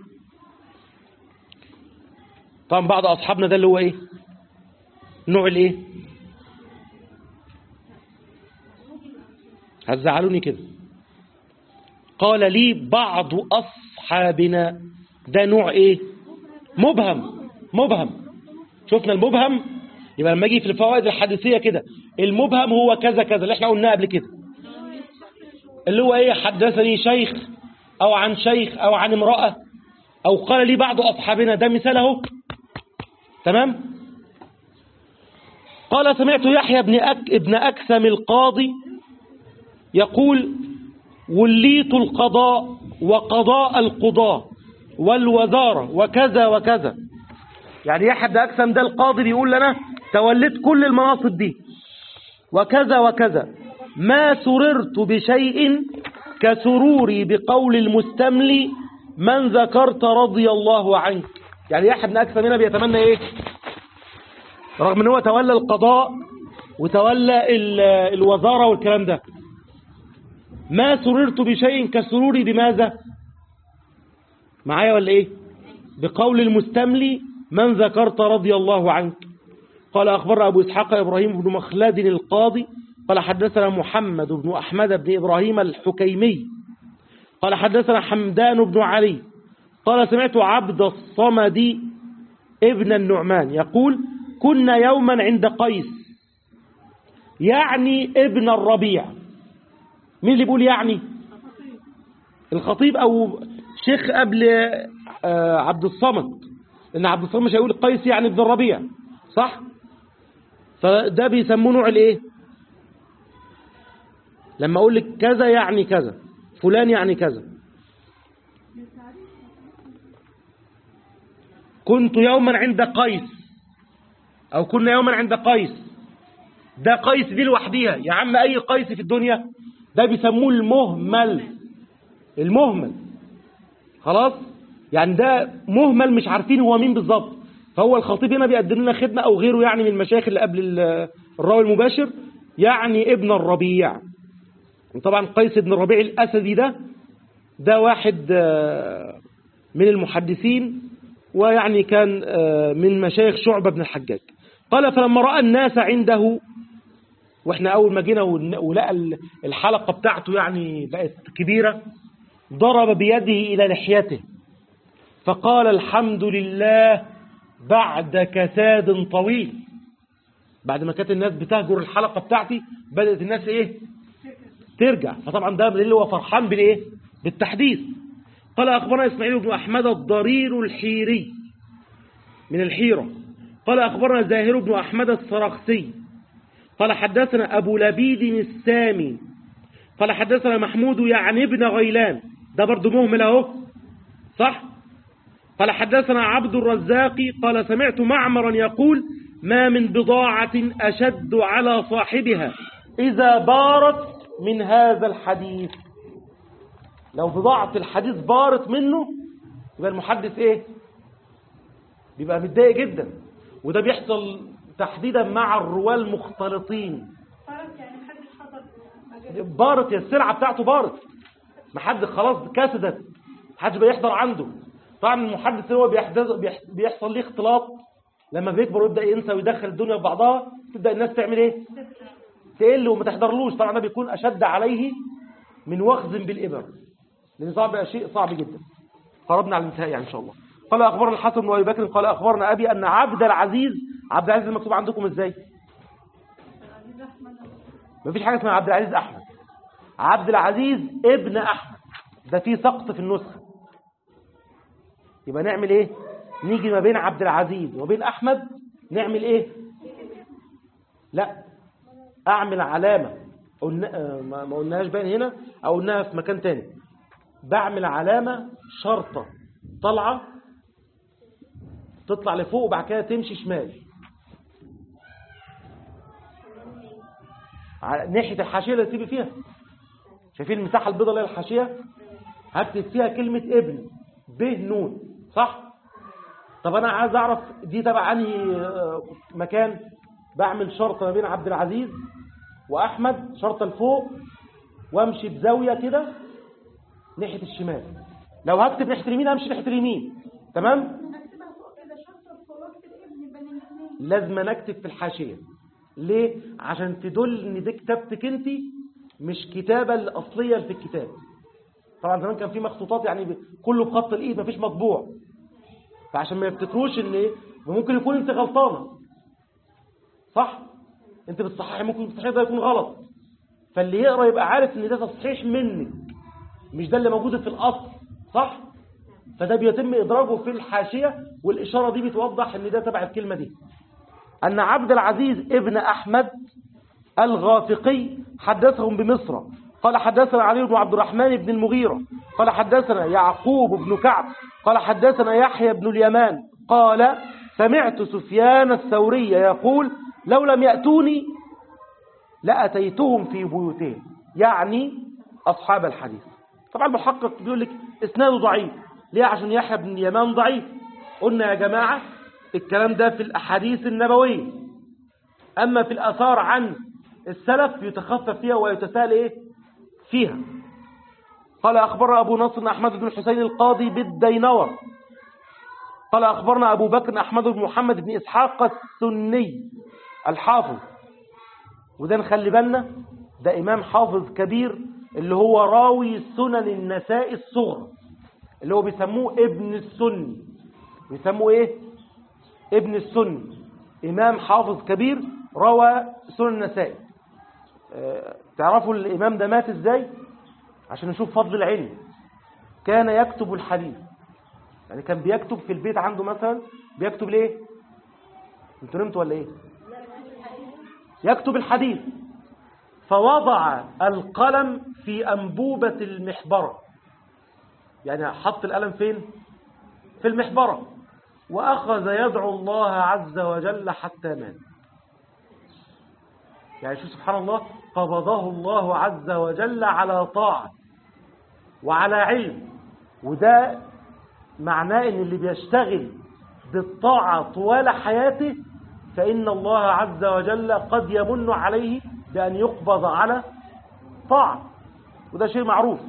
A: طبعا بعض أصحابنا ده اللي هو إيه نوع الإيه هتزعلوني كده قال لي بعض أصحابنا ده نوع إيه مبهم مبهم شفنا المبهم يبقى لما اجي في الفوائد الحديثية كده المبهم هو كذا كذا اللي احنا قلناه قبل كده اللي هو ايه حدثني شيخ او عن شيخ او عن امرأة او قال لي بعض اصحابنا ده مثال اهو تمام قال سمعت يحيى بن أك ابن أكثم القاضي يقول وليت القضاء وقضاء القضاء والوزارة وكذا وكذا يعني يحيى بن أكثم ده القاضي بيقول لنا توليت كل المناصب دي وكذا وكذا ما سررت بشيء كسروري بقول المستملي من ذكرت رضي الله عنك يعني يحيى بن أكثم هنا بيتمنى ايه رغم ان هو تولى القضاء وتولى ال- الوزارة والكلام ده ما سررت بشيء كسروري بماذا معايا ولا ايه بقول المستملي من ذكرت رضي الله عنك قال أخبرنا أبو إسحاق إبراهيم بن مخلد القاضي قال حدثنا محمد بن أحمد بن إبراهيم الحكيمي قال حدثنا حمدان بن علي قال سمعت عبد الصمد ابن النعمان يقول كنا يوما عند قيس يعني ابن الربيع مين اللي بيقول يعني الخطيب أو شيخ قبل آه، عبد الصمد إن عبد الصمد مش هيقول قيس يعني ابن الربيع صح فده بيسموه نوع الايه لما اقول لك كذا يعني كذا فلان يعني كذا كنت يوما عند قيس او كنا يوما عند قيس ده قيس دي لوحديها يا عم اي قيس في الدنيا ده بيسموه المهمل المهمل خلاص يعني ده مهمل مش عارفين هو مين بالظبط فهو الخطيب هنا بيقدم لنا خدمة أو غيره يعني من المشايخ اللي قبل ال- الراوي المباشر يعني ابن الربيع وطبعا قيس بن الربيع الأسدي ده ده واحد آه، من المحدثين ويعني كان آه، من مشايخ شعبة بن الحجاج قال فلما رأى الناس عنده واحنا أول ما جينا ون- ولقى ال- الحلقة بتاعته يعني بقت كبيرة ضرب بيده إلى لحيته فقال الحمد لله بعد كساد طويل بعد ما كانت الناس بتهجر الحلقة بتاعتي بدأت الناس ايه ترجع فطبعا ده اللي هو فرحان بالايه بالتحديث قال أخبرنا إسماعيل بن أحمد الضرير الحيري من الحيرة قال أخبرنا زاهر بن أحمد السرخسي قال حدثنا أبو لبيد السامي قال حدثنا محمود يعني ابن غيلان ده برضو مهمل اهو صح قال حدثنا عبد الرزاق قال سمعت معمرا يقول ما من بضاعة أشد على صاحبها إذا بارت من هذا الحديث لو بضاعة الحديث بارت منه يبقى المحدث إيه بيبقى متضايق جدا وده بيحصل تحديدا مع الرواة المختلطين
B: خلاص يعني محدش حضر مجال
A: بارت يا السلعة بتاعته بارت محد خلاص كسدت محدش بقى يحضر عنده طبعا المحدث اللي هو بيحدث بيح- بيحصل ليه اختلاط لما بيكبر ويبدا ينسى ويدخل الدنيا في بعضها تبدا الناس تعمل ايه تقل وما تحضرلوش طبعا ده بيكون اشد عليه من وخز بالابر لان صعب شيء صعب جدا قربنا على الانتهاء يعني ان شاء الله قال اخبرنا الحسن بن ابي بكر قال اخبرنا ابي ان عبد العزيز عبد العزيز المكتوب عندكم ازاي مفيش حاجه اسمها عبد العزيز احمد عبد العزيز ابن احمد ده فيه سقط في النسخه يبقى نعمل ايه نيجي ما بين عبد العزيز وبين احمد نعمل ايه لا اعمل علامه قلنا آه، ما ما قلناهاش باين هنا او قلناها في مكان تاني بعمل علامه شرطه طالعه تطلع لفوق وبعد كده تمشي شمال على ناحيه الحاشيه اللي تسيبي فيها شايفين المساحه البيضاء اللي هي الحاشيه هكتب فيها كلمه ابن ب نون صح طب انا عايز اعرف دي تبع انهي آه، مكان بعمل شرطه ما بين عبد العزيز واحمد شرطه لفوق وامشي بزاويه كده ناحيه الشمال لو هكتب ناحيه اليمين امشي ناحيه اليمين تمام
B: هكتبها فوق كده شرطة فوق واكتب ابن بين الاثنين
A: لازم نكتب في الحاشيه ليه عشان تدل ان دي كتابتك انت مش كتابه الاصليه في الكتاب طبعا زمان كان في مخطوطات يعني ب- كله بخط الايد مفيش مطبوع فعشان ما يفتكروش ان ايه ممكن يكون انت غلطانه صح انت بتصححي ممكن التصحيح ده يكون غلط فاللي يقرا يبقى عارف ان ده تصحيح منك مش ده اللي موجود في الاصل صح فده بيتم ادراجه في الحاشيه والاشاره دي بتوضح ان ده تبع الكلمه دي ان عبد العزيز ابن احمد الغافقي حدثهم بمصر قال حدثنا علي بن عبد الرحمن بن المغيرة قال حدثنا يعقوب بن كعب قال حدثنا يحيى بن اليمان قال سمعت سفيان الثوري يقول لو لم يأتوني لأتيتهم في بيوتهم يعني أصحاب الحديث طبعا المحقق بيقول لك اسناده ضعيف ليه عشان يحيى بن اليمان ضعيف قلنا يا جماعة الكلام ده في الأحاديث النبوية أما في الأثار عن السلف يتخفف فيها ويتساءل إيه فيها قال أخبرنا أبو نصر أحمد بن الحسين القاضي بالدينور قال أخبرنا أبو بكر أحمد بن محمد بن إسحاق السني الحافظ وده نخلي بالنا ده إمام حافظ كبير اللي هو راوي سنن النساء الصغرى اللي هو بيسموه ابن السني بيسموه إيه ابن السني إمام حافظ كبير روى سنن النساء آه، تعرفوا الإمام ده مات إزاي عشان نشوف فضل العلم كان يكتب الحديث يعني كان بيكتب في البيت عنده مثلا بيكتب ليه انتوا نمتوا ولا ايه يكتب الحديث فوضع القلم في أنبوبة المحبرة يعني حط القلم فين في المحبرة وأخذ يدعو الله عز وجل حتى مات يعني شو سبحان الله قبضه الله عز وجل على طاعة وعلى علم وده معناه ان اللي بيشتغل بالطاعة طوال حياته فإن الله عز وجل قد يمن عليه بأن يقبض على طاعة وده شيء معروف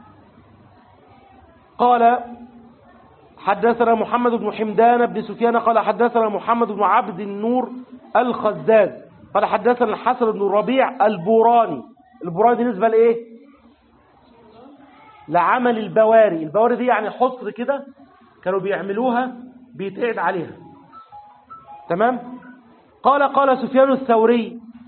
A: قال حدثنا محمد بن حمدان بن سفيان قال حدثنا محمد بن عبد النور الخزاز قال حدثنا الحسن بن الربيع البوراني البوراني دي نسبة لإيه لعمل البواري البواري دي يعني حصر كده كانوا بيعملوها بيتقعد عليها تمام قال قال سفيان الثوري